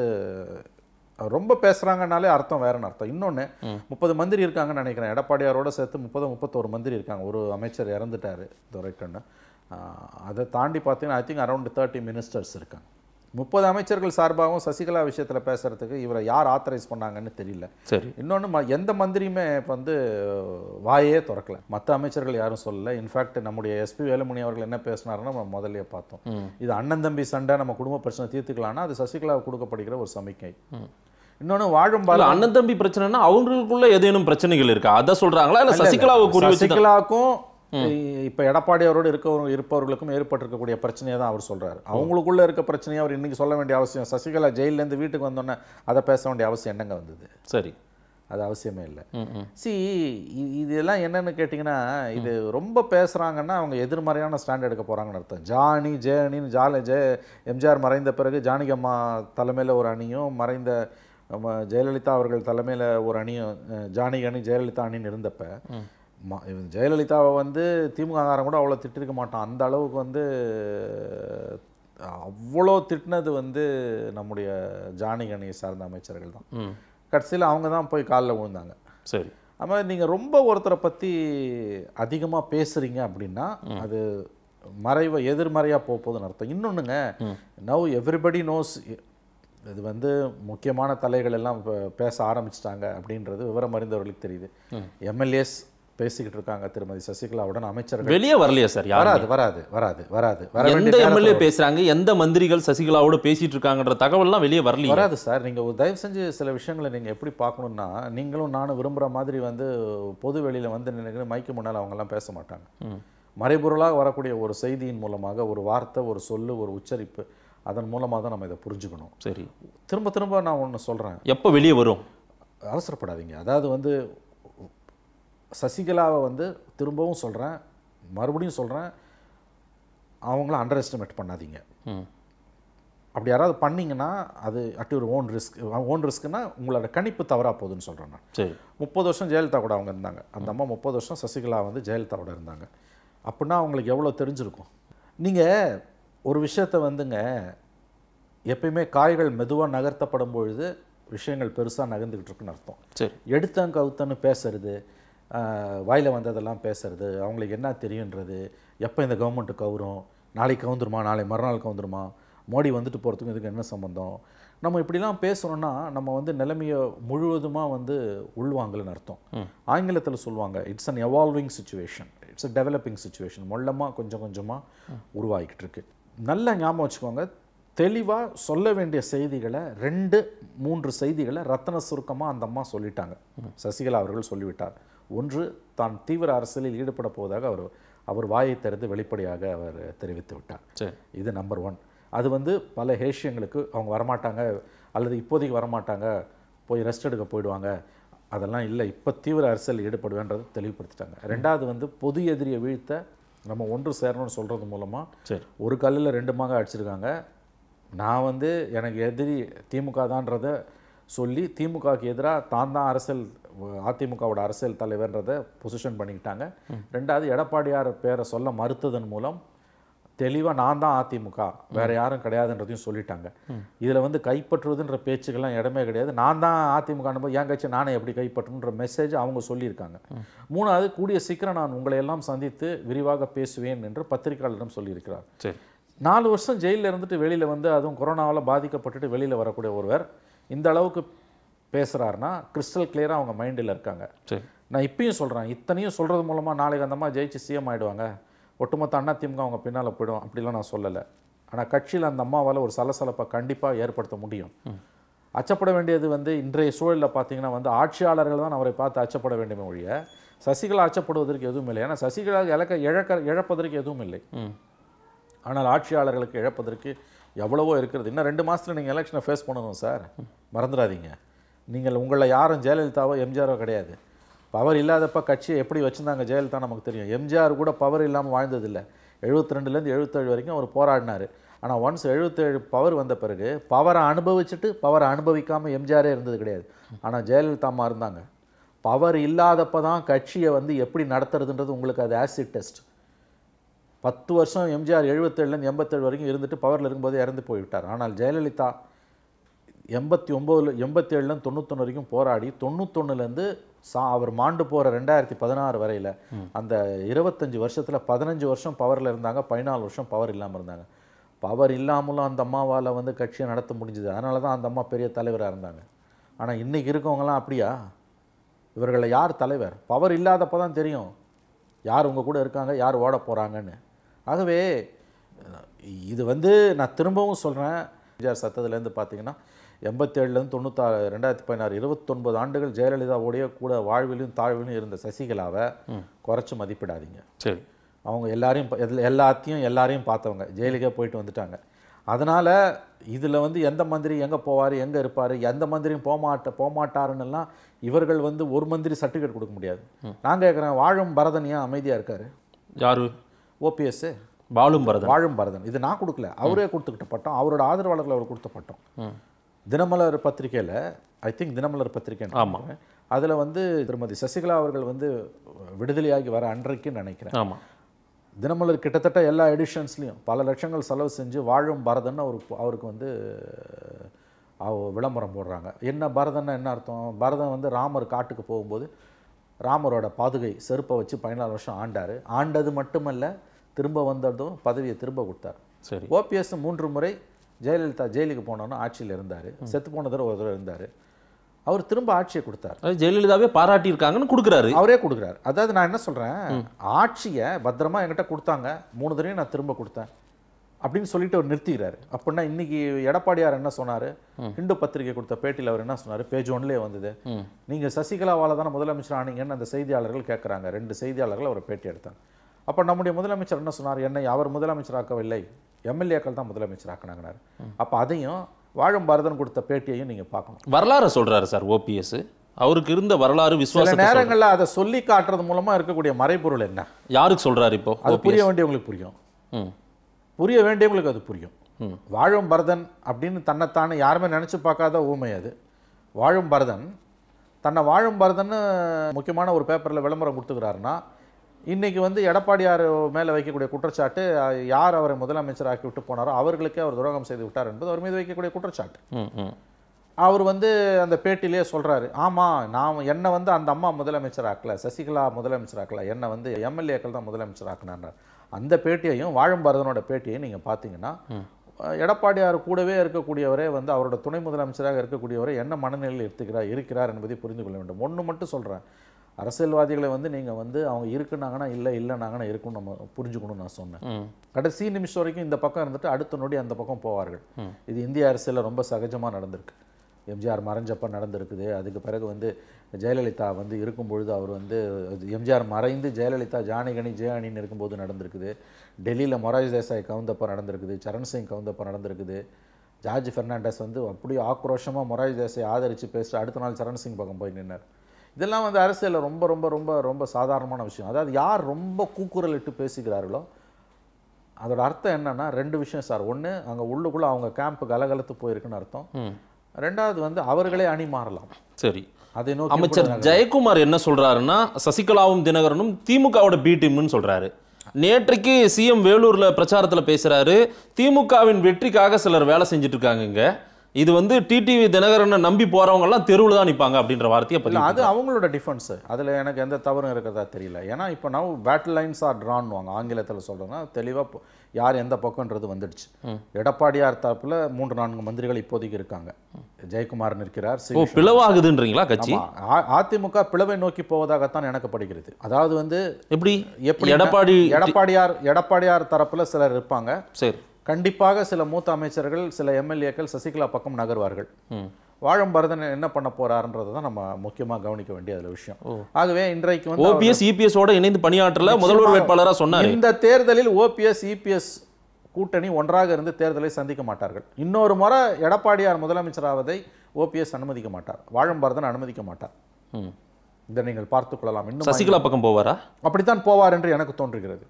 ரொம்ப பேசுகிறாங்கனாலே அர்த்தம் வேறன்னு அர்த்தம் இன்னொன்று முப்பது மந்திரி இருக்காங்கன்னு நினைக்கிறேன் எடப்பாடியாரோட சேர்த்து முப்பது முப்பத்தோரு மந்திரி இருக்காங்க ஒரு அமைச்சர் இறந்துட்டார் துரைக்கண்ணு ஆஹ் அதை தாண்டி பார்த்தீங்கன்னா I think around thirty ministers இருக்காங்க முப்பது அமைச்சர்கள் சார்பாகவும் சசிகலா விஷயத்தில் பேசுறதுக்கு இவரை யார் ஆத்தரைஸ் பண்ணாங்கன்னு தெரியல சரி இன்னொன்று எந்த மந்திரியுமே இப்ப வந்து வாயே திறக்கல மற்ற அமைச்சர்கள் யாரும் சொல்லல இன்ஃபேக்ட் நம்முடைய எஸ்பி வேலுமணி அவர்கள் என்ன பேசினாருன்னு நம்ம முதல்லயே பார்த்தோம் இது அண்ணன் தம்பி சண்டை நம்ம குடும்ப பிரச்சனை தீர்த்துக்கலாம்னா அது சசிகலாவுக்கு கொடுக்கப்படுகிற ஒரு சமிக்கை இன்னொன்று வாழும் இல்ல பாலம் அண்ணன் தம்பி பிரச்சனைனா அவங்களுக்குள்ள ஏதேனும் பிரச்சனைகள் இருக்கா அத சொல்றாங்களா இல்ல சசிகலாவை குறி வச்சு சசிகலாவுக்கும் இப்ப எடப்பாடி அவரோடு இருக்கவங்க இருப்பவர்களுக்கும் ஏற்பட்டிருக்கக்கூடிய பிரச்சனையை தான் அவர் சொல்றாரு அவங்களுக்குள்ள இருக்க பிரச்சனையை அவர் இன்னைக்கு சொல்ல வேண்டிய அவசியம் சசிகலா ஜெயில்ல இருந்து வீட்டுக்கு வந்தோன்னே அதை பேச வேண்டிய அவசியம் என்னங்க வந்தது சரி அது அவசியமே இல்லை ம், ம். சி இதெல்லாம் என்னன்னு கேட்டிங்கன்னா இது ரொம்ப பேசுகிறாங்கன்னா அவங்க எதிர்மறையான ஸ்டாண்ட் எடுக்க போகிறாங்கன்னு அர்த்தம் ஜானி ஜெயனின்னு ஜால ஜெய எம்ஜிஆர் மறைந்த பிறகு ஜானகி அம்மா தலைமையில் ஒரு அணியும் மறைந்த நம்ம ஜெயலலிதா அவர்கள் தலைமையில் ஒரு அணியும் அஹ், ஜானகி அணி ஜெயலலிதா அணின்னு இருந்தப்ப ம- இவன் ஜெயலலிதாவை வந்து திமுககாரன் கூட அவ்வளோ திட்டிருக்க மாட்டான் அந்த அளவுக்கு வந்து அவ்வளோ திட்டினது வந்து நம்முடைய ஜானகி அணியை சார்ந்த அமைச்சர்கள் தான் ம் கடைசியில் அவங்க தான் போய் காலில் விழுந்தாங்க சரி அது மாதிரி நீங்கள் ரொம்ப ஒருத்தரை பற்றி அதிகமாக பேசுகிறீங்க அப்படின்னா அது மறைவை எதிர்மறையாக போக போகுதுன்னு அர்த்தம் இன்னொன்றுங்க நவ் எவ்ரிபடி நோஸ் இது வந்து முக்கியமான தலைகள் எல்லாம் இப்போ பேச ஆரம்பிச்சிட்டாங்க அப்படின்றது விவரம் அறிந்தவர்களுக்கு தெரியுது எம்எல்ஏஸ் பேசிக்கிட்டு இருக்காங்க திருமதி சசிகலாவுடன் அமைச்சர்கள் வெளியே வரலையா சார் யாரும் வராது வராது வராது வராது வர எந்த வேண்டிய எம்எல்ஏ நேரத்துல பேசுறாங்க எந்த மந்திரிகள் சசிகலாவோட பேசிட்டு இருக்காங்கன்ற தகவல்லாம் வெளியே வரலையே வராது சார் நீங்கள் ஒரு தயவு செஞ்சு சில விஷயங்களை நீங்கள் எப்படி பார்க்கணுன்னா நீங்களும் நானும் விரும்புகிற மாதிரி வந்து பொது வெளியில் வந்து நினைக்கிற மைக்கு முன்னால் அவங்கெல்லாம் பேச மாட்டாங்க மறைபொருளாக வரக்கூடிய ஒரு செய்தியின் மூலமாக ஒரு வார்த்தை ஒரு சொல்லு ஒரு உச்சரிப்பு அதன் மூலமாக தான் நம்ம இதை புரிஞ்சுக்கணும் சரி திரும்ப திரும்ப நான் ஒன்று சொல்கிறேன் எப்போ வெளியே வரும் அவசரப்படாதீங்க அதாவது வந்து சசிகலாவை வந்து திரும்பவும் சொல்கிறேன் மறுபடியும் சொல்கிறேன் அவங்கள அண்டர் எஸ்டிமேட் பண்ணாதீங்க ம் அப்படி யாராவது பண்ணீங்கன்னா அது அட் ஒரு ஓன் ரிஸ்க் ஓன் ரிஸ்க்னா உங்களோட கணிப்பு தவறாக போகுதுன்னு சொல்கிறேன் நான் சரி முப்பது வருஷம் ஜெயலலிதா கூட அவங்க இருந்தாங்க அந்த அம்மா முப்பது வருஷம் சசிகலா வந்து ஜெயலலிதாவோட இருந்தாங்க அப்படின்னா அவங்களுக்கு எவ்வளோ தெரிஞ்சிருக்கும் நீங்கள் ஒரு விஷயத்தை வந்துங்க எப்பயுமே காய்கள் மெதுவாக நகர்த்தப்படும் பொழுது விஷயங்கள் பெருசாக நகர்ந்துக்கிட்டு இருக்குன்னு அர்த்தம் சரி எடுத்தன் கவுத்தன்னு பேசுறது வாயில் வந்ததெல்லாம் பேசுறது அவங்களுக்கு என்ன தெரியுன்றது எப்போ இந்த கவர்மெண்ட்டு கவுரும் நாளைக்கு கவுந்துருமா நாளை மறுநாள் கவுந்துருமா மோடி வந்துட்டு போகிறதுக்கும் இதுக்கு என்ன சம்மந்தம் நம்ம இப்படிலாம் பேசுகிறோன்னா நம்ம வந்து நிலைமையை முழுவதுமாக வந்து உள்வாங்கலன்னு அர்த்தம் ஆங்கிலத்தில் சொல்லுவாங்க it's an evolving situation it's a developing situation மொல்லமாக கொஞ்சம் கொஞ்சமாக உருவாகிட்டு இருக்கு நல்லா ஞாபகம் வச்சுக்கோங்க தெளிவாக சொல்ல வேண்டிய செய்திகளை ரெண்டு மூன்று செய்திகளை ரத்தன சுருக்கமாக அந்த அம்மா சொல்லிட்டாங்க சசிகலா அவர்கள் சொல்லிவிட்டார் ஒன்று தான் தீவிர அரசியலில் ஈடுபட போவதாக அவர் அவர் வாயை திறந்து வெளிப்படையாக அவர் தெரிவித்து விட்டார் சரி இது நம்பர் ஒன் அது வந்து பல ஹேஷியங்களுக்கு அவங்க வரமாட்டாங்க அல்லது இப்போதைக்கு வரமாட்டாங்க போய் ரெஸ்ட் எடுக்க போயிடுவாங்க அதெல்லாம் இல்லை இப்போ தீவிர அரசியல் ஈடுபடுவேன்றதை தெளிவுபடுத்திட்டாங்க ரெண்டாவது வந்து பொது எதிரியை வீழ்த்த நம்ம ஒன்று சேரணும்னு சொல்கிறது மூலமாக சரி ஒரு கல்லில் ரெண்டு மாங்க அடிச்சிருக்காங்க நான் வந்து எனக்கு எதிரி திமுக தான்றதை சொல்லி திமுகவுக்கு எதிராக தான் தான் அரசியல் அதிமுகவோட அரசியல் தலைவர்ன்றதை பொசிஷன் பண்ணிக்கிட்டாங்க ரெண்டாவது எடப்பாடியார் பேரை சொல்ல மறுத்ததன் மூலம் தெளிவாக நான் தான் அதிமுக வேற யாரும் கிடையாதுன்றதையும் சொல்லிட்டாங்க இதில் வந்து கைப்பற்றுவதுன்ற பேச்சுக்கெல்லாம் இடமே கிடையாது நான் தான் அதிமுக போது என் கட்சி நானே எப்படி கைப்பற்றணுன்ற மெசேஜ் அவங்க சொல்லியிருக்காங்க மூணாவது கூடிய சீக்கிரம் நான் உங்களை எல்லாம் சந்தித்து விரிவாக பேசுவேன் என்று பத்திரிகையாளரிடம் சொல்லியிருக்கிறார் சரி நாலு வருஷம் ஜெயிலில் இருந்துட்டு வெளியில் வந்து அதுவும் கொரோனாவால் பாதிக்கப்பட்டுட்டு வெளியில் வரக்கூடிய ஒருவர் இந்த அளவுக்கு பேசுகிறாருன்னா கிறிஸ்டல் கிளியராக அவங்க மைண்டில் இருக்காங்க சரி நான் இப்பயும் சொல்கிறேன் இத்தனையும் சொல்கிறது மூலமாக நாளைக்கு அந்த அம்மா ஜெயிச்சு சிஎம் ஆயிடுவாங்க ஒட்டுமொத்த அண்ணா திமுக அவங்க பின்னால் போயிடும் அப்படிலாம் நான் சொல்லலை ஆனால் கட்சியில் அந்த அம்மாவால் ஒரு சலசலப்பை கண்டிப்பாக ஏற்படுத்த முடியும் அச்சப்பட வேண்டியது வந்து இன்றைய சூழலில் பார்த்தீங்கன்னா வந்து ஆட்சியாளர்கள் தான் அவரை பார்த்து அச்சப்பட வேண்டுமே ஒழிய சசிகலா அச்சப்படுவதற்கு எதுவும் இல்லை ஏன்னா சசிகலா இழக்க இழக்க இழப்பதற்கு எதுவும் இல்லை ம் ஆனால் ஆட்சியாளர்களுக்கு இழப்பதற்கு எவ்வளவோ இருக்கிறது இன்னும் ரெண்டு மாதத்தில் நீங்கள் எலெக்ஷனை ஃபேஸ் பண்ணணும் சார் மறந்துடாதீங்க நீங்கள் உங்களை யாரும் ஜெயலலிதாவோ எம்ஜிஆரோ கிடையாது பவர் இல்லாதப்ப கட்சியை எப்படி வச்சுருந்தாங்க ஜெயலலிதா நமக்கு தெரியும் எம்ஜிஆர் கூட பவர் இல்லாமல் வாழ்ந்ததில்லை எழுபத்தி ரெண்டுலேருந்து எழுபத்தேழு வரைக்கும் அவர் போராடினார் ஆனால் ஒன்ஸ் எழுபத்தேழு பவர் வந்த பிறகு பவரை அனுபவிச்சுட்டு பவரை அனுபவிக்காமல் எம்ஜிஆரே இருந்தது கிடையாது ஆனால் ஜெயலலிதா அம்மா இருந்தாங்க பவர் இல்லாதப்ப தான் கட்சியை வந்து எப்படி நடத்துறதுன்றது உங்களுக்கு அது ஆசிட் டெஸ்ட் பத்து வருஷம் எம்ஜிஆர் எழுபத்தேழுலேருந்து எண்பத்தேழு வரைக்கும் இருந்துட்டு பவரில் இருக்கும்போது இறந்து போய்விட்டார் ஆனால் ஜெயலலிதா எண்பத்தி ஒம்போதுல எண்பத்தேழுலேருந்து தொண்ணூத்தொன்று வரைக்கும் போராடி தொண்ணூத்தொன்னுலேருந்து சா அவர் மாண்டு போகிற ரெண்டாயிரத்தி பதினாறு வரையில் அந்த இருபத்தஞ்சி வருஷத்தில் பதினஞ்சு வருஷம் பவரில் இருந்தாங்க பதினாலு வருஷம் பவர் இல்லாமல் இருந்தாங்க பவர் இல்லாமலும் அந்த அம்மாவால் வந்து கட்சியை நடத்த முடிஞ்சுது அதனால தான் அந்த அம்மா பெரிய தலைவராக இருந்தாங்க ஆனால் இன்றைக்கி இருக்கவங்கலாம் அப்படியா இவர்களை யார் தலைவர் பவர் இல்லாதப்போ தான் தெரியும் யார் உங்கள் கூட இருக்காங்க யார் ஓட போகிறாங்கன்னு ஆகவே இது வந்து நான் திரும்பவும் சொல்கிறேன் எம்ஜிஆர் சத்தத்துலேருந்து பார்த்தீங்கன்னா எண்பத்தேழுலேருந்து தொண்ணூத்தாறு ரெண்டாயிரத்தி பதினாறு இருபத்தொன்பது ஆண்டுகள் ஜெயலலிதாவுடைய கூட வாழ்விலும் தாழ்விலும் இருந்த சசிகலாவை குறைச்சி மதிப்பிடாதீங்க சரி அவங்க எல்லாரையும் ப- எல்ல- எல்லாத்தையும் எல்லாரையும் பார்த்தவங்க ஜெயிலுக்கே போயிட்டு வந்துட்டாங்க அதனால் இதில் வந்து எந்த மந்திரி எங்கே போவார் எங்கே இருப்பார் எந்த மந்திரியும் போமாட்ட போமாட்டாருன்னெல்லாம் இவர்கள் வந்து ஒரு மந்திரி சர்டிஃபிகேட் கொடுக்க முடியாது நான் கேட்குறேன் வாழும் பரதன் ஏன் அமைதியாக இருக்கார் யாரு ஓபிஎஸ்ஸு பாலும் பரதன் வாழும் பரதன் இது நான் கொடுக்கல அவரே கொடுத்துக்கிட்ட பட்டம் அவரோட ஆதரவாளர்கள் அவர் கொடுத்த பட்டம் ம். தினமலர் பத்திரிக்கையில் ஐ திங்க் தினமலர் பத்திரிக்கை ஆமா. அதில் வந்து திருமதி சசிகலா அவர்கள் வந்து விடுதலையாகி வர அன்றைக்கு நினைக்கிறேன் ஆமா தினமலர் கிட்டத்தட்ட எல்லா எடிஷன்ஸ்லையும் பல லட்சங்கள் செலவு செஞ்சு வாழும் பரதன் அவருக்கு அவருக்கு வந்து அவ- விளம்பரம் போடுறாங்க என்ன பரதன்னா என்ன அர்த்தம் பரதன் வந்து ராமர் காட்டுக்கு போகும்போது ராமரோட பாதுகை செருப்பை வச்சு பதினாலு வருஷம் ஆண்டார் ஆண்டது மட்டுமல்ல திரும்ப வந்ததும் பதவியை திரும்ப கொடுத்தார் சரி ஓபிஎஸ் மூன்று முறை ஜெயலலிதா ஜெயிலுக்கு போனோன்னு ஆட்சியில் இருந்தார் செத்து போன தடவை ஒரு தடவை இருந்தார் அவர் திரும்ப ஆட்சியை கொடுத்தார் அது ஜெயலலிதாவே பாராட்டியிருக்காங்கன்னு கொடுக்குறாரு அவரே கொடுக்குறாரு அதாவது நான் என்ன சொல்கிறேன் ஆட்சியை பத்திரமா என்கிட்ட கொடுத்தாங்க மூணு தடவையும் நான் திரும்ப கொடுத்தேன் அப்படின்னு சொல்லிட்டு அவர் நிறுத்திக்கிறாரு அப்படின்னா இன்னைக்கு எடப்பாடியார் என்ன சொன்னார் ஹிந்து பத்திரிகை கொடுத்த பேட்டியில் அவர் என்ன சொன்னார் பேஜ் ஒன்லேயே வந்தது நீங்கள் சசிகலாவால் தானே முதலமைச்சர் ஆனீங்கன்னு அந்த செய்தியாளர்கள் கேட்குறாங்க ரெண்டு செய்தியாளர்கள் அவர் பேட்டி எடுத்தாங்க அப்போ நம்முடைய முதலமைச்சர் என்ன சொன்னார் என்னை அவர் முதலமைச்சராக்கவில்லை எம்எல்ஏக்கள் தான் முதலமைச்சராக்கினாங்கனார் அப்போ அதையும் வாழும் பாரதன் கொடுத்த பேட்டியையும் நீங்கள் பார்க்கணும் வரலாறு சொல்றாரு சார் ஓபிஎஸ் அவருக்கு இருந்த வரலாறு சில விசுவாசத்தை சொல்றாரு. நேரங்களில் அதை சொல்லி காட்டுறது மூலமா இருக்கக்கூடிய மறைபொருள் என்ன யாருக்கு சொல்றாரு இப்போ அது புரிய OPS? வேண்டியவங்களுக்கு புரியும் ம் புரிய வேண்டியவங்களுக்கு அது புரியும் வாழும் பரதன் அப்படின்னு தன்னைத்தானே யாருமே நினச்சி பார்க்காத ஊமை அது வாழும் பரதன் தன்னை வாழும் பரதன்னு முக்கியமான ஒரு பேப்பரில் விளம்பரம் கொடுத்துக்கிறாருன்னா இன்னைக்கு வந்து எடப்பாடியார் மேலே வைக்கக்கூடிய குற்றச்சாட்டு அஹ், யார் அவரை முதலமைச்சர் ஆக்கி விட்டு போனாரோ அவர்களுக்கே அவர் துரோகம் செய்து விட்டார் என்பது அவர் மீது வைக்கக்கூடிய குற்றச்சாட்டு ம் ம் அவர் வந்து அந்த பேட்டிலே சொல்றாரு ஆமா நான் என்னை வந்து அந்த அம்மா முதலமைச்சர் ஆக்கல சசிகலா முதலமைச்சர் ஆக்கல என்னை வந்து எம்எல்ஏக்கள் தான் முதலமைச்சர் ஆக்கினார் அந்த பேட்டியையும் வாழும் பரதனோட பேட்டியையும் நீங்க பார்த்தீங்கன்னா அஹ், எடப்பாடியார் கூடவே இருக்கக்கூடியவரே வந்து அவரோட துணை முதலமைச்சராக இருக்கக்கூடியவரை என்ன மனநிலையில் எடுத்துக்கிறார் இருக்கிறார் என்பதை புரிந்து கொள்ள வேண்டும் ஒன்று மட்டும் சொல்றேன் அரசியல்வாதிகளை வந்து நீங்க வந்து அவங்க இருக்குனாங்கன்னா இல்லை இல்லைனாங்கன்னா இருக்குன்னு நம்ம புரிஞ்சுக்கணும்னு நான் சொன்னேன் ம் கடைசி நிமிஷம் வரைக்கும் இந்த பக்கம் இருந்துட்டு அடுத்த நொடி அந்த பக்கம் போவார்கள் இது இந்திய அரசியலில் ரொம்ப சகஜமாக நடந்திருக்கு எம்ஜிஆர் மறைஞ்சப்ப நடந்திருக்குது அதுக்கு பிறகு வந்து ஜெயலலிதா வந்து இருக்கும் பொழுது அவர் வந்து எம்ஜிஆர் மறைந்து ஜெயலலிதா ஜானகணி ஜெயஅணின்னு இருக்கும்போது நடந்திருக்குது டெல்லியில் மொராஜ் தேசாய் கவுந்தப்ப நடந்திருக்குது சரண் சிங் கவுந்தப்ப நடந்திருக்குது ஜார்ஜ் பெர்னாண்டஸ் வந்து அப்படியே ஆக்ரோஷமாக மொராஜ் தேசாய் ஆதரித்து பேசிட்டு அடுத்த நாள் சரண் சிங் பக்கம் போய் நின்னார் இதெல்லாம் வந்து அரசியலில் ரொம்ப ரொம்ப ரொம்ப ரொம்ப சாதாரணமான விஷயம் அதாவது யார் ரொம்ப கூக்குரல் இட்டு பேசுகிறார்களோ அதோட அர்த்தம் என்னன்னா ரெண்டு விஷயம் சார் ஒன்று அங்கே உள்ளுக்குள்ளே அவங்க கேம்ப் கலகலத்து போயிருக்குன்னு அர்த்தம் ரெண்டாவது வந்து அவர்களே அணி மாறலாம் சரி அதை நோக்கி அமைச்சர் ஜெயக்குமார் என்ன சொல்றாருன்னா சசிகலாவும் தினகரனும் திமுகவோட பி டீம்னு சொல்றாரு நேற்றைக்கு சிஎம் வேலூர்ல பிரச்சாரத்துல பேசுறாரு திமுகவின் வெற்றிக்காக சிலர் வேலை செஞ்சுட்டு இருக்காங்க இங்க இது வந்து டிடிவி தினகரனை நம்பி போறவங்க எல்லாம் தெருவில் தான் நிப்பாங்க அப்படின்ற வார்த்தையை இல்லை அது பதிவு அவங்களோட டிஃபென்ஸு அதில் எனக்கு எந்த தவறும் இருக்கிறதா தெரியல ஏன்னா இப்போ நவ் பேட்டில் லைன்ஸ் ஆர் ட்ரான்வாங்க ஆங்கிலத்தில் சொல்கிறோன்னா தெளிவாக யார் எந்த பக்கம்ன்றது வந்துடுச்சு எடப்பாடியார் தரப்புல மூன்று நான்கு மந்திரிகள் இப்போதைக்கு இருக்காங்க ஜெயக்குமார் நிற்கிறார் சி. ஓ பிளவாகுதுன்றீங்களா கட்சி ஆமா. அ- அதிமுக பிளவை நோக்கி போவதாகத்தான் எனக்கு படுகிறது அதாவது வந்து எப்படி எப்படி எடப்பாடி எடப்பாடியார் எடப்பாடியார் தரப்புல சிலர் இருப்பாங்க சரி கண்டிப்பாக சில மூத்த அமைச்சர்கள் சில எம்எல்ஏக்கள் சசிகலா பக்கம் நகர்வார்கள் வாழும் பரதன் என்ன பண்ண போறாருன்றதை தான் நம்ம முக்கியமா கவனிக்க வேண்டிய அதுல விஷயம் ஆகவே இன்றைக்கு வந்து அவர் ஓபிஎஸ் இபிஎஸ் ஓட இணைந்து பணியாற்றல முதல்வர் வேட்பாளரா சொன்னாரு இந்த தேர்தலில் ஓபிஎஸ் இபிஎஸ் கூட்டணி ஒன்றாக இருந்து தேர்தலை சந்திக்க மாட்டார்கள் இன்னொரு முறை எடப்பாடியார் முதலமைச்சராவதை ஓபிஎஸ் அனுமதிக்க மாட்டார் வாழும் பரதன் அனுமதிக்க மாட்டார் ம். இதை நீங்கள் பார்த்துக் கொள்ளலாம் இன்னும் சசிகலா பக்கம் போவாரா அப்படித்தான் போவார் என்று எனக்கு தோன்றுகிறது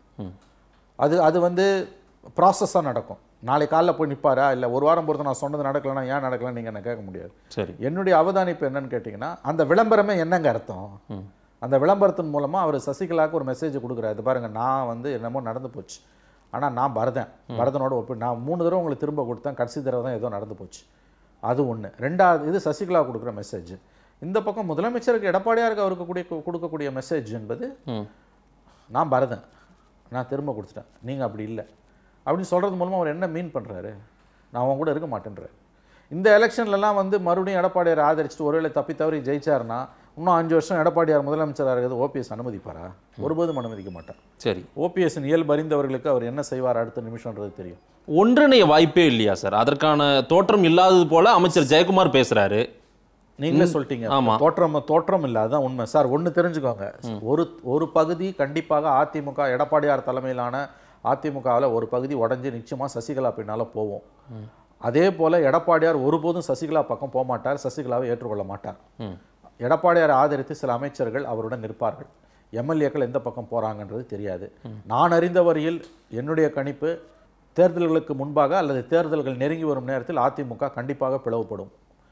அது அது வந்து ப்ராசஸாக நடக்கும் நாளை காலைல போய் நிற்பாரா இல்லை ஒரு வாரம் பொறுத்து நான் சொன்னது நடக்கலைன்னா ஏன் நடக்கலன்னு நீங்கள் என்ன கேட்க முடியாது சரி என்னுடைய அவதானிப்பு என்னன்னு கேட்டிங்கன்னா அந்த விளம்பரமே என்னங்க அர்த்தம் அந்த விளம்பரத்தின் மூலமாக அவர் சசிகலாவுக்கு ஒரு மெசேஜ் கொடுக்குறாரு இது பாருங்க நான் வந்து என்னமோ நடந்து போச்சு ஆனால் நான் பரதன் பரதனோட ஒப்பி நான் மூணு தடவை உங்களுக்கு திரும்ப கொடுத்தேன் கடைசி தடவை தான் ஏதோ நடந்து போச்சு அது ஒன்று ரெண்டாவது இது சசிகலா கொடுக்குற மெசேஜ் இந்த பக்கம் முதலமைச்சருக்கு எடப்பாடியாருக்கு அவருக்கு கூடிய கொடுக்கக்கூடிய மெசேஜ் என்பது ம். நான் பரதன் நான் திரும்ப கொடுத்துட்டேன் நீங்கள் அப்படி இல்லை அப்படின்னு சொல்கிறது மூலமாக அவர் என்ன மீன் பண்ணுறாரு நான் அவன் கூட இருக்க மாட்டேன்றாரு இந்த எலெக்ஷன்லலாம் வந்து மறுபடியும் எடப்பாடியார் ஆதரிச்சுட்டு ஒருவேளை தப்பி தவறி ஜெயிச்சாருன்னா இன்னும் அஞ்சு வருஷம் எடப்பாடியார் முதலமைச்சராக இருக்கிறது ஓபிஎஸ் அனுமதிப்பாரா ஒருபோதும் அனுமதிக்க மாட்டார் சரி ஓபிஎஸ்ஸின் இயல்பு அறிந்தவர்களுக்கு அவர் என்ன செய்வார் அடுத்த நிமிஷம்ன்றது தெரியும் ஒன்றிணைய வாய்ப்பே இல்லையா சார் அதற்கான தோற்றம் இல்லாதது போல அமைச்சர் ஜெயக்குமார் பேசுறாரு நீங்களே சொல்லிட்டீங்க ஆமா. தோற்றம் தோற்றம் இல்லை அதான் உண்மை சார் ஒன்று தெரிஞ்சுக்கோங்க ஒரு ஒரு பகுதி கண்டிப்பாக அதிமுக எடப்பாடியார் தலைமையிலான அதிமுகவில் ஒரு பகுதி உடஞ்சி நிச்சயமாக சசிகலா பின்னால் போவோம் அதே போல் எடப்பாடியார் ஒருபோதும் சசிகலா பக்கம் போக மாட்டார் சசிகலாவை ஏற்றுக்கொள்ள மாட்டார் எடப்பாடியார் ஆதரித்து சில அமைச்சர்கள் அவருடன் நிற்பார்கள் எம்எல்ஏக்கள் எந்த பக்கம் போகிறாங்கன்றது தெரியாது நான் அறிந்த வரையில் என்னுடைய கணிப்பு தேர்தல்களுக்கு முன்பாக அல்லது தேர்தல்கள் நெருங்கி வரும் நேரத்தில் அதிமுக கண்டிப்பாக பிளவுபடும்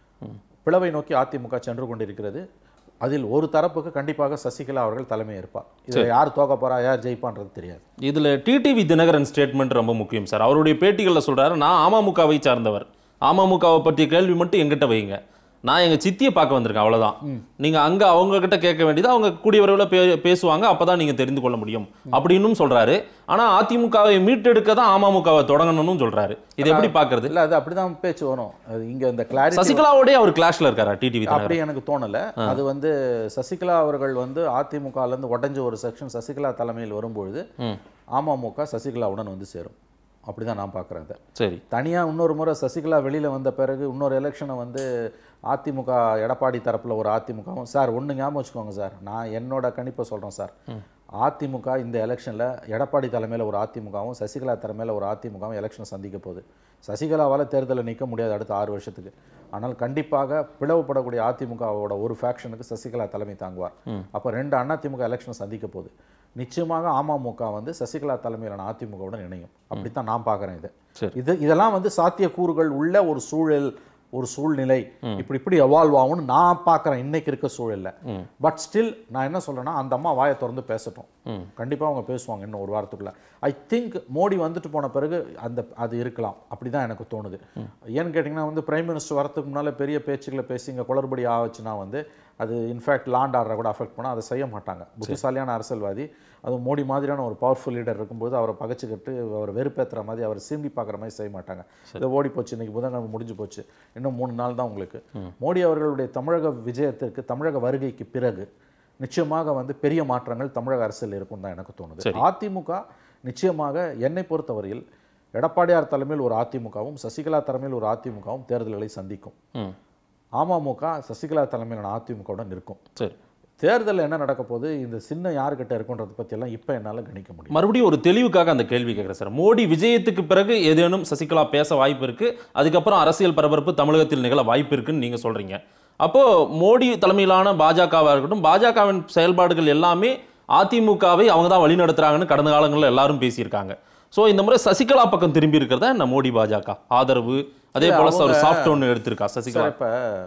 பிளவை நோக்கி அதிமுக சென்று கொண்டிருக்கிறது அதில் ஒரு தரப்புக்கு கண்டிப்பாக சசிகலா அவர்கள் தலைமை ஏற்பார் இதில் யார் தோக்க போறா யார் ஜெயிப்பான்றது தெரியாது இதுல டிடிவி தினகரன் ஸ்டேட்மெண்ட் ரொம்ப முக்கியம் சார் அவருடைய பேட்டிகளில் சொல்றாரு நான் அமமுகவை சார்ந்தவர் அமமுகவை பற்றிய கேள்வி மட்டும் எங்கிட்ட வைங்க நான் எங்க சித்தியை பார்க்க வந்திருக்கேன் அவ்வளவுதான் நீங்க அங்க அவங்க கிட்ட கேட்க வேண்டியது அவங்க கூடிய விரைவில் பே பேசுவாங்க அப்பதான் நீங்க தெரிந்து கொள்ள முடியும் அப்படின்னும் சொல்றாரு ஆனா அதிமுகவை மீட்டெடுக்க தான் அமமுகவை தொடங்கணும்னு சொல்றாரு இது எப்படி பாக்குறது இல்ல அது அப்படிதான் பேச்சு வரும் அது இங்க இந்த கிளாரிட்டி சசிகலாவோடய அவர் கிளாஷ்ல இருக்காரா டிடிவி தினகரன் அப்படி எனக்கு தோணல அது வந்து சசிகலா அவர்கள் வந்து அதிமுகல இருந்து உடஞ்ச ஒரு செக்ஷன் சசிகலா தலைமையில் வரும்பொழுது ம். அமமுக சசிகலாவுடன் வந்து சேரும் அப்படிதான் நான் பார்க்குறேன் அதை சரி தனியா இன்னொரு முறை சசிகலா வெளியில வந்த பிறகு இன்னொரு எலெக்ஷனை வந்து அதிமுக எடப்பாடி தரப்புல ஒரு அதிமுகவும் சார் ஒண்ணு ஞாபகம் வச்சுக்கோங்க சார் நான் என்னோட கணிப்பை சொல்றேன் சார் அதிமுக இந்த எலெக்ஷன்ல எடப்பாடி தலைமையில ஒரு அதிமுகவும் சசிகலா தலைமையில ஒரு அதிமுகவும் எலெக்ஷன் சந்திக்க போகுது சசிகலாவால தேர்தலை நிற்க முடியாது அடுத்த ஆறு வருஷத்துக்கு ஆனால் கண்டிப்பாக பிளவுபடக்கூடிய அதிமுகவோட ஒரு ஃபேக்ஷனுக்கு சசிகலா தலைமை தாங்குவார் அப்போ ரெண்டு அதிமுக எலெக்ஷன் சந்திக்க போகுது நிச்சயமாக அமமுக வந்து சசிகலா தலைமையிலான அதிமுகவுடன் இணையும் அப்படித்தான் நான் பார்க்குறேன் இதை சரி. இது இதெல்லாம் வந்து சாத்தியக்கூறுகள் உள்ள ஒரு சூழல் ஒரு சூழ்நிலை இப்படி இப்படி எவால்வ் ஆகும்னு நான் பார்க்குறேன் இன்னைக்கு இருக்க சூழல்ல பட் ஸ்டில் நான் என்ன சொல்றேன்னா அந்த அம்மா வாயை திறந்து பேசட்டும் கண்டிப்பா அவங்க பேசுவாங்க இன்னும் ஒரு வாரத்துக்குள்ள ஐ திங்க் மோடி வந்துட்டு போன பிறகு அந்த அது இருக்கலாம் அப்படிதான் எனக்கு தோணுது ஏன்னு கேட்டிங்கன்னா வந்து பிரைம் மினிஸ்டர் வரதுக்கு முன்னால பெரிய பேச்சுக்களை பேசி இங்கே குளறுபடி ஆச்சுன்னா வந்து அது இன்ஃபேக்ட் லாண்ட் ஆர்டரை கூட அஃபெக்ட் பண்ணால் அதை செய்ய மாட்டாங்க புத்திசாலியான அரசியல்வாதி அது மோடி மாதிரியான ஒரு பவர்ஃபுல் லீடர் இருக்கும்போது அவரை பகைச்சிக்கிட்டு அவரை வெறுப்பேற்றுற மாதிரி அவர் சீண்டி பார்க்குற மாதிரி செய்ய மாட்டாங்க இது ஓடி போச்சு இன்னைக்கு புதன்கிழமை முடிஞ்சு போச்சு இன்னும் மூணு நாள் தான் உங்களுக்கு மோடி அவர்களுடைய தமிழக விஜயத்திற்கு தமிழக வருகைக்கு பிறகு நிச்சயமாக வந்து பெரிய மாற்றங்கள் தமிழக அரசியல் இருக்கும் தான் எனக்கு தோணுது அதிமுக நிச்சயமாக என்னை பொறுத்தவரையில் எடப்பாடியார் தலைமையில் ஒரு அதிமுகவும் சசிகலா தலைமையில் ஒரு அதிமுகவும் தேர்தல்களை சந்திக்கும் ம் அமமுக சசிகலா தலைமையிலான அதிமுகவுடன் இருக்கும் சரி தேர்தலில் என்ன நடக்க போகுது இந்த சின்ன யாருக்கிட்ட இருக்குன்றதை பற்றியெல்லாம் இப்போ என்னால் கணிக்க முடியும் மறுபடியும் ஒரு தெளிவுக்காக அந்த கேள்வி கேட்குறேன் சார் மோடி விஜயத்துக்கு பிறகு ஏதேனும் சசிகலா பேச வாய்ப்பு இருக்கு அதுக்கப்புறம் அரசியல் பரபரப்பு தமிழகத்தில் நிகழ வாய்ப்பு இருக்குன்னு நீங்க சொல்றீங்க அப்போ மோடி தலைமையிலான பாஜகவா இருக்கட்டும் பாஜகவின் செயல்பாடுகள் எல்லாமே அதிமுகவை அவங்க தான் வழி நடத்துறாங்கன்னு கடந்த காலங்களில் எல்லாரும் பேசியிருக்காங்க ஸோ இந்த முறை சசிகலா பக்கம் திரும்பி இருக்கிறதா என்ன மோடி பாஜக ஆதரவு அதே போல ஒரு சாஃப்ட் ஒன்று எடுத்திருக்கா சசிகலா சார் இப்போ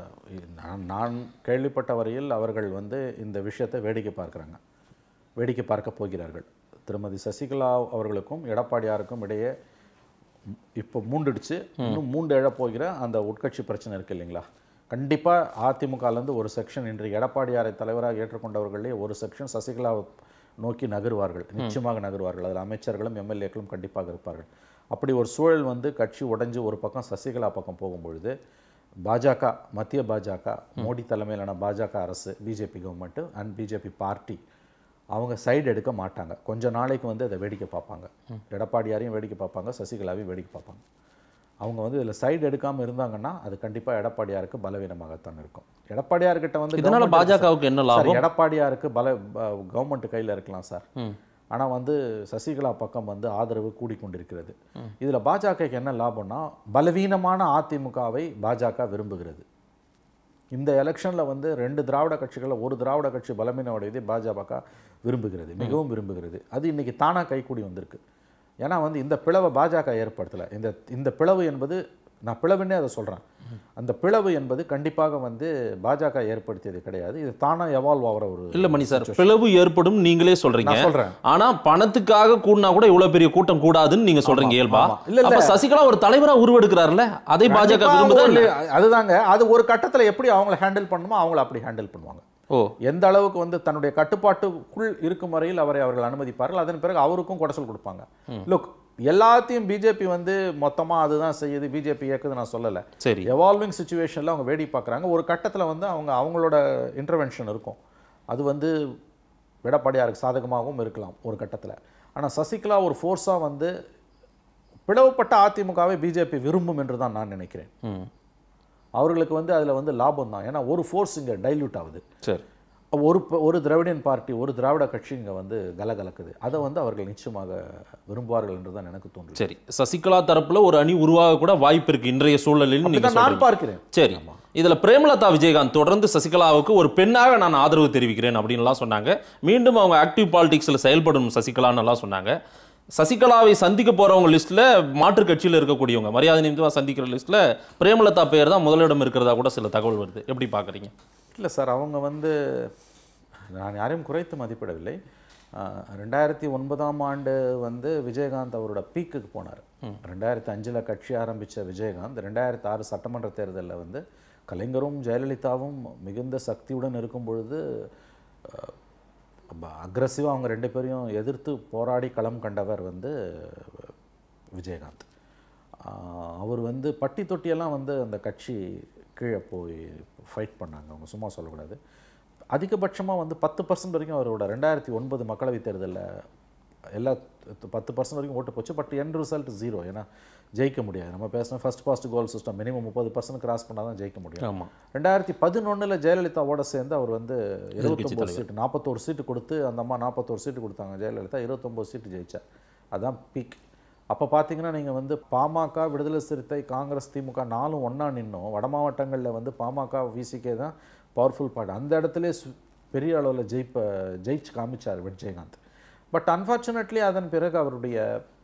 நான் நான் கேள்விப்பட்ட வரையில் அவர்கள் வந்து இந்த விஷயத்தை வேடிக்கை பார்க்குறாங்க வேடிக்கை பார்க்க போகிறார்கள் திருமதி சசிகலா அவர்களுக்கும் எடப்பாடியாருக்கும் இடையே இப்போ மூண்டுடுச்சு இன்னும் மூண்டு எழப் போகிற அந்த உட்கட்சி பிரச்சனை இருக்கு இல்லைங்களா கண்டிப்பாக அதிமுகலேருந்து ஒரு செக்ஷன் இன்று எடப்பாடியாரை தலைவராக ஏற்றுக்கொண்டவர்களே ஒரு செக்ஷன் சசிகலாவை நோக்கி நகருவார்கள் நிச்சயமாக நகருவார்கள் அதில் அமைச்சர்களும் எம்எல்ஏக்களும் கண்டிப்பாக இருப்பார்கள் அப்படி ஒரு சூழல் வந்து கட்சி உடைஞ்சு ஒரு பக்கம் சசிகலா பக்கம் போகும்பொழுது பாஜக மத்திய பாஜக மோடி தலைமையிலான பாஜக அரசு BJP government and BJP party அவங்க சைடு எடுக்க மாட்டாங்க கொஞ்ச நாளைக்கு வந்து அதை வேடிக்கை பார்ப்பாங்க எடப்பாடியாரையும் வேடிக்கை பார்ப்பாங்க சசிகலாவையும் வேடிக்கை பார்ப்பாங்க அவங்க வந்து இதில் சைடு எடுக்காமல் இருந்தாங்கன்னா அது கண்டிப்பாக எடப்பாடியாருக்கு பலவீனமாகத்தான் இருக்கும் எடப்பாடியார்கிட்ட வந்து இதனால government இருக்கு சார். பாஜகவுக்கு என்ன சார் லாபம் எடப்பாடியாருக்கு பல கவர்மெண்ட் கையில் இருக்கலாம் சார் ஆனால் வந்து சசிகலா பக்கம் வந்து ஆதரவு கூடிக்கொண்டிருக்கிறது இதில் பாஜகவுக்கு என்ன லாபம்னா பலவீனமான அதிமுகவை பாஜக விரும்புகிறது இந்த எலெக்ஷனில் வந்து ரெண்டு திராவிட கட்சிகளில் ஒரு திராவிட கட்சி பலவீனமடைவதை பாஜக விரும்புகிறது மிகவும் விரும்புகிறது அது இன்னைக்கு தானாக கைக்கூடி வந்திருக்கு ஏன்னா வந்து இந்த பிளவை பாஜக ஏற்படுத்தலை இந்த இந்த பிளவு என்பது நான் பிளவுன்னே அதை சொல்கிறேன் அந்த பிளவு என்பது கண்டிப்பாக வந்து பாஜக ஏற்படுத்தியது கிடையாது இது தானாக எவால்வ் ஆகிற ஒரு இல்ல மணி சார் பிளவு ஏற்படும் நீங்களே சொல்றீங்க நான் சொல்றேன். ஆனா பணத்துக்காக கூடினா கூட இவ்வளவு பெரிய கூட்டம் கூடாதுன்னு நீங்க சொல்றீங்க இயல்பா ஆமா. இல்ல, இல்ல. அப்ப சசிகலா ஒரு தலைவரா உருவெடுக்கிறாருல்ல அதை பாஜக கண்டிப்பா விரும்புதா ஒரு- இல்ல? அதுதாங்க அது ஒரு கட்டத்தில் எப்படி அவங்கள ஹேண்டில் பண்ணுமோ அவங்கள அப்படி ஹேண்டில் பண்ணுவாங்க ஓ எந்த அளவுக்கு வந்து தன்னுடைய கட்டுப்பாட்டுக்குள் இருக்கும் வரையில் அவரை அவர்கள் அனுமதிப்பார்கள் அதன் பிறகு அவருக்கும் குடைச்சல் கொடுப்பாங்க லுக் எல்லாத்தையும் பிஜேபி வந்து மொத்தமா அதுதான் செய்யுது பிஜேபி இயக்குது நான் சொல்லலை சரி எவால்விங் சுச்சுவேஷனில் அவங்க வேடி பார்க்குறாங்க ஒரு கட்டத்தில் வந்து அவங்க அவங்களோட இன்டர்வென்ஷன் இருக்கும் அது வந்து எடப்பாடியாருக்கு சாதகமாகவும் இருக்கலாம் ஒரு கட்டத்தில் ஆனால் சசிகலா ஒரு ஃபோர்ஸாக வந்து பிளவுபட்ட அதிமுகவை பிஜேபி விரும்பும் என்று தான் நான் நினைக்கிறேன் ம் அவர்களுக்கு வந்து அதில் வந்து லாபம் தான் ஏன்னா ஒரு ஃபோர்ஸ் இங்கே டைல்யூட் ஆகுது சரி ஒரு ப- ஒரு திராவிடியன் பார்ட்டி ஒரு திராவிட கட்சி இங்கே வந்து கலகலக்குது அதை வந்து அவர்கள் நிச்சயமாக விரும்புவார்கள் என்று தான் எனக்கு தோன்றுது சரி சசிகலா தரப்புல ஒரு அணி உருவாக கூட வாய்ப்பு இருக்கு இன்றைய சூழலில் நீங்க அப்படிதான் நான் சொல்றீங்க பார்க்கிறேன் சரி இதுல பிரேமலதா விஜயகாந்த் தொடர்ந்து சசிகலாவுக்கு ஒரு பெண்ணாக நான் ஆதரவு தெரிவிக்கிறேன் அப்படின்லாம் சொன்னாங்க மீண்டும் அவங்க ஆக்டிவ் பாலிடிக்ஸ்ல செயல்படும் சசிகலான்னு எல்லாம் சொன்னாங்க சசிகலாவை சந்திக்க போறவங்க லிஸ்ட்ல மாற்று கட்சியில் இருக்கக்கூடியவங்க மரியாதை நிமித்தமா சந்திக்கிற லிஸ்ட்ல பிரேமலதா பெயர் தான் முதலிடம் இருக்கிறதா கூட சில தகவல் வருது எப்படி பாக்குறீங்க இல்லை சார் அவங்க வந்து நான் யாரையும் குறைத்து மதிப்பிடவில்லை ஆஹ், ரெண்டாயிரத்தி ஒன்பதாம் ஆண்டு வந்து விஜயகாந்த் அவரோட பீக்குக்கு போனார் ரெண்டாயிரத்தி அஞ்சில் கட்சி ஆரம்பித்த விஜயகாந்த் ரெண்டாயிரத்தி ஆறு சட்டமன்ற தேர்தலில் வந்து கலைஞரும் ஜெயலலிதாவும் மிகுந்த சக்தியுடன் இருக்கும் பொழுது அக்ரஸிவாக அவங்க ரெண்டு பேரையும் எதிர்த்து போராடி களம் கண்டவர் வந்து விஜயகாந்த் ஆஹ் அவர் வந்து பட்டி தொட்டியெல்லாம் வந்து அந்த கட்சி கீழே போய் ஃபைட் பண்ணாங்க அவங்க சும்மா சொல்லக்கூடாது அதிகபட்சமாக வந்து பத்து பர்சன்ட் வரைக்கும் அவரோட ரெண்டாயிரத்தி ஒன்பது மக்களவைத் தேர்தலில் எல்லா பத்து பர்சன்ட் வரைக்கும் ஓட்டு போச்சு பட் என் ரிசல்ட் ஜீரோ ஏன்னா ஜெயிக்க முடியாது நம்ம பேசின first past goal system minimum முப்பது பர்சன்ட் கிராஸ் பண்ணால் தான் ஜெயிக்க முடியும் ஆமா ரெண்டாயிரத்தி பதினொன்றில் ஜெயலலிதாவோட சேர்ந்து அவர் வந்து இருபத்தொம்போது சீட்டு நாற்பத்தோரு சீட்டு கொடுத்து அந்த அம்மா நாற்பத்தோரு சீட்டு கொடுத்தாங்க ஜெயலலிதா இருபத்தொம்போது சீட்டு ஜெயிச்சார் அதான் பீக் அப்போ பார்த்தீங்கன்னா நீங்கள் வந்து பாமக விடுதலை சிறுத்தை காங்கிரஸ் திமுக நாலும் ஒன்றா நின்னோம் வட மாவட்டங்களில் வந்து பாமக விசிகே தான் பவர்ஃபுல் பார்ட்டி அந்த இடத்துல சு- பெரிய அளவில் ஜெயிப்ப ஜெயிச்சு காமிச்சார் விஜயகாந்த் பட் அன்ஃபார்ச்சுனேட்லி அதன் பிறகு அவருடைய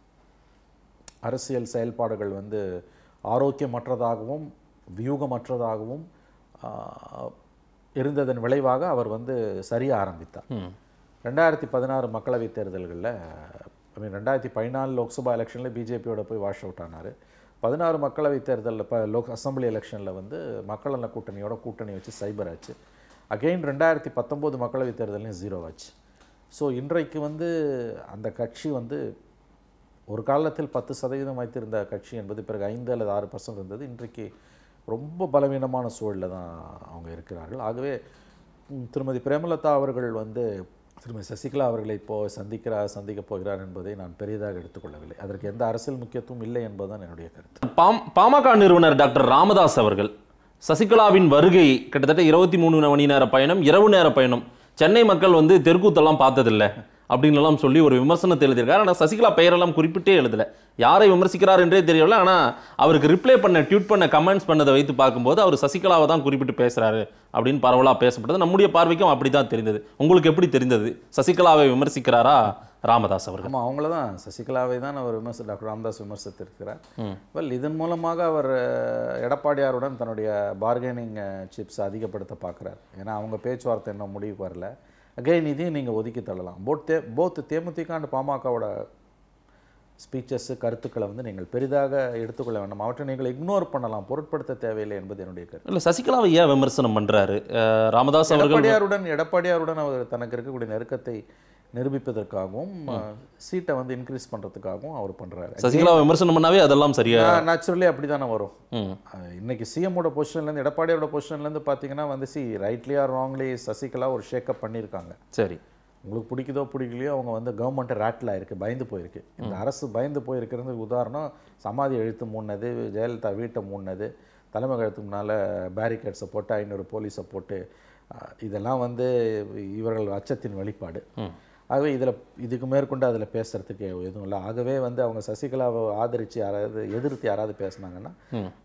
அரசியல் செயல்பாடுகள் வந்து ஆரோக்கியமற்றதாகவும் வியூகமற்றதாகவும் ஆஹ், இருந்ததன் விளைவாக அவர் வந்து சரிய ஆரம்பித்தார் ரெண்டாயிரத்தி பதினாறு மக்களவைத் தேர்தல்களில் ஐ மீன் ரெண்டாயிரத்தி பதினாலு லோக்சபா எலெக்ஷனில் பிஜேபியோட போய் வாஷ் அவுட் ஆனார் பதினாறு மக்களவைத் தேர்தலில் இப்போ லோக் அசம்பிளி எலெக்ஷனில் வந்து மக்கள் நல கூட்டணியோட கூட்டணி வச்சு சைபர் ஆச்சு அகெயின் ரெண்டாயிரத்தி பத்தொம்போது மக்களவைத் தேர்தலையும் ஜீரோ ஆச்சு ஸோ இன்றைக்கு வந்து அந்த கட்சி வந்து ஒரு காலத்தில் பத்து சதவீதம் வைத்திருந்த கட்சி என்பது பிறகு ஐந்து அல்லது ஆறு பர்சன்ட் இருந்தது இன்றைக்கு ரொம்ப பலவீனமான சூழலில் தான் அவங்க இருக்கிறார்கள் ஆகவே ம், திருமதி பிரேமலதா அவர்கள் வந்து திருமதி சசிகலா அவர்களை இப்போ சந்திக்கிறார் சந்திக்கப் போகிறார் என்பதை நான் பெரிதாக எடுத்துக்கொள்ளவில்லை அதற்கு எந்த அரசியல் முக்கியத்துவம் இல்லை என்பதுதான் என்னுடைய கருத்து பாம் பாமக நிறுவனர் டாக்டர் ராமதாஸ் அவர்கள் சசிகலாவின் வருகை கிட்டத்தட்ட இருபத்தி மூணு மணி நேர பயணம் இரவு நேர பயணம் சென்னை மக்கள் வந்து தெருக்கூத்தெல்லாம் பார்த்ததில்ல அப்படின்னு எல்லாம் சொல்லி ஒரு விமர்சனத்தை எழுதியிருக்காரு ஆனால் சசிகலா பெயரெல்லாம் குறிப்பிட்டே எழுதல யாரை விமர்சிக்கிறார் என்றே தெரியல ஆனால் அவருக்கு ரிப்ளை பண்ண ட்வீட் பண்ண கமெண்ட்ஸ் பண்ணதை வைத்து பார்க்கும்போது அவர் சசிகலாவை தான் குறிப்பிட்டு பேசுறாரு அப்படின்னு பரவலாக பேசப்பட்டது நம்முடைய பார்வைக்கும் அப்படி தான் தெரிந்தது உங்களுக்கு எப்படி தெரிந்தது சசிகலாவை விமர்சிக்கிறாரா ராமதாஸ் அவர்கள் ஆமாம் அவங்கள தான் சசிகலாவை தான் அவர் விமர்சி டாக்டர் ராமதாஸ் விமர்சித்திருக்கிறார் வெல் இதன் மூலமாக அவர் அஹ், எடப்பாடியாருடன் தன்னுடைய பார்கெனிங் சிப்ஸ் அதிகப்படுத்த பார்க்குறார் ஏன்னா அவங்க பேச்சுவார்த்தை இன்னும் முடிவுக்கு வரல அகைன் இதையும் நீங்கள் ஒதுக்கி தள்ளலாம் போத் தே போத் தேமுதிக அண்ட் பாமகவோட ஸ்பீச்சஸ் கருத்துக்களை வந்து நீங்கள் பெரிதாக எடுத்துக்கொள்ள வேண்டாம் அவற்றை நீங்கள் இக்னோர் பண்ணலாம் பொருட்படுத்த தேவையில்லை என்பது என்னுடைய கருத்து இல்ல சசிகலாவை ஏன் விமர்சனம் பண்றாரு அஹ், ராமதாஸ் அவர்கள் எடப்பாடியாருடன் எடப்பாடியாருடன் அவர் தனக்கு இருக்கக்கூடிய நெருக்கத்தை நிரூபிப்பதற்காகவும் சீட்டை வந்து இன்க்ரீஸ் பண்ணுறதுக்காகவும் அவர் பண்ணுறாரு சசிகலாவை விமர்சனம் பண்ணாவே அதெல்லாம் சரியா நேச்சுரலி அப்படி தானே வரும் ம் அஹ் இன்னைக்கு சிஎம்மோட பொசிஷன்லேருந்து எடப்பாடியோட பொசிஷன்லேருந்து பார்த்தீங்கன்னா வந்து see rightly or wrongly Sasikala ஒரு ஷேக்கப் பண்ணியிருக்காங்க சரி உங்களுக்கு பிடிக்குதோ பிடிக்கலையோ அவங்க வந்து கவர்மெண்ட் ரேட்டில் ஆயிருக்கு பயந்து போயிருக்கு இந்த அரசு பயந்து போயிருக்கிறது உதாரணம் சமாதி எழுத்து மூடினது ஜெயலலிதா வீட்டை மூடினது தலைமை கழுத்துக்கு முன்னால் பேரிகேட்ஸை போட்டு ஐநூறு போலீஸை போட்டு அஹ், இதெல்லாம் வந்து இவர்கள் அச்சத்தின் வெளிப்பாடு ஆகவே இதில் இதுக்கு மேற்கொண்டு அதில் பேசுறதுக்கு எதுவும் இல்லை ஆகவே வந்து அவங்க சசிகலாவை ஆதரித்து யாராவது எதிர்த்து யாராவது பேசுனாங்கன்னா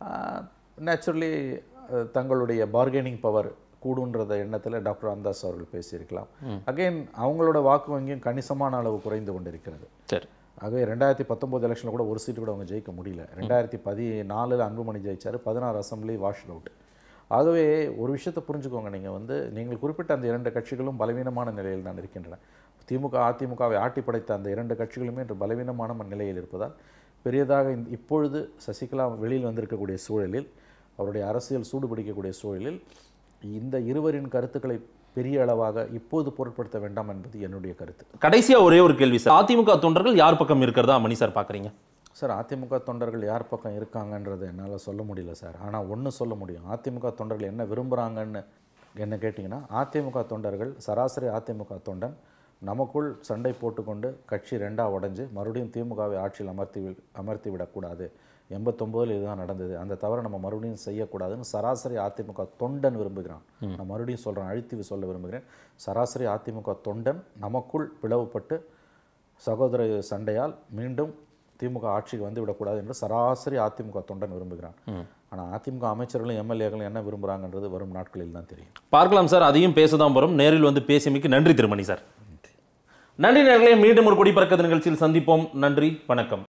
நேச்சுரலி தங்களுடைய பார்கெனிங் பவர் கூடுன்றத எண்ணத்தில் டாக்டர் ராமதாஸ் அவர்கள் பேசியிருக்கலாம் அகைன் அவங்களோட வாக்கு வங்கியும் கணிசமான அளவு குறைந்து கொண்டிருக்கிறது சரி ஆகவே ரெண்டாயிரத்தி பத்தொம்போது எலெக்ஷனில் கூட ஒரு சீட்டு கூட அவங்க ஜெயிக்க முடியல ரெண்டாயிரத்தி பதினாலில் அன்புமணி ஜெயிச்சார் பதினாறு அசம்பிளி வாஷ் அவுட் ஆகவே ஒரு விஷயத்தை புரிஞ்சுக்கோங்க நீங்கள் வந்து நீங்கள் குறிப்பிட்ட அந்த இரண்டு கட்சிகளும் பலவீனமான நிலையில் தான் இருக்கின்றன திமுக அதிமுகவை ஆட்டி படைத்த அந்த இரண்டு கட்சிகளுமே இன்று பலவீனமான ம- நிலையில் இருப்பதால் பெரியதாக இந்த- இப்பொழுது சசிகலா வெளியில் வந்திருக்கக்கூடிய சூழலில் அவருடைய அரசியல் சூடு பிடிக்கக்கூடிய சூழலில் இந்த இருவரின் கருத்துக்களை பெரிய அளவாக இப்போது பொருட்படுத்த வேண்டாம் என்பது என்னுடைய கருத்து கடைசியா ஒரே ஒரு கேள்வி சார் அதிமுக தொண்டர்கள் யார் பக்கம் இருக்கிறதா மணி சார் பாக்குறீங்க சார் அதிமுக தொண்டர்கள் யார் பக்கம் இருக்காங்கன்றதை என்னால் சொல்ல முடியல சார் ஆனால் ஒன்று சொல்ல முடியும் அதிமுக தொண்டர்கள் என்ன விரும்புகிறாங்கன்னு என்ன கேட்டிங்கன்னா அதிமுக தொண்டர்கள் சராசரி அதிமுக தொண்டன் நமக்குள் சண்டை போட்டுக்கொண்டு கட்சி ரெண்டாக உடைஞ்சு மறுபடியும் திமுகவை ஆட்சியில் அமர்த்தி வி- அமர்த்தி விடக்கூடாது எண்பத்தொம்போதில் இதுதான் நடந்தது அந்த தவிர நம்ம மறுபடியும் செய்யக்கூடாதுன்னு சராசரி அதிமுக தொண்டன் விரும்புகிறான் நான் மறுபடியும் சொல்கிறேன் அழுத்தி சொல்ல விரும்புகிறேன் சராசரி அதிமுக தொண்டன் நமக்குள் பிளவுபட்டு சகோதர சண்டையால் மீண்டும் திமுக ஆட்சிக்கு வந்து விடக்கூடாது என்று சராசரி அதிமுக தொண்டன் விரும்புகிறான் ஆனால் அதிமுக அமைச்சர்களும் எம்எல்ஏக்களும் என்ன விரும்புகிறாங்கன்றது வரும் நாட்களில் தான் தெரியும் பார்க்கலாம் சார் அதையும் பேசதான் போறோம் நேரில் வந்து பேசியமைக்கு நன்றி திருமணி சார் நன்றி நேர்களே மீண்டும் ஒரு குடிப்பறக்க நிகழ்ச்சியில் சந்திப்போம் நன்றி வணக்கம்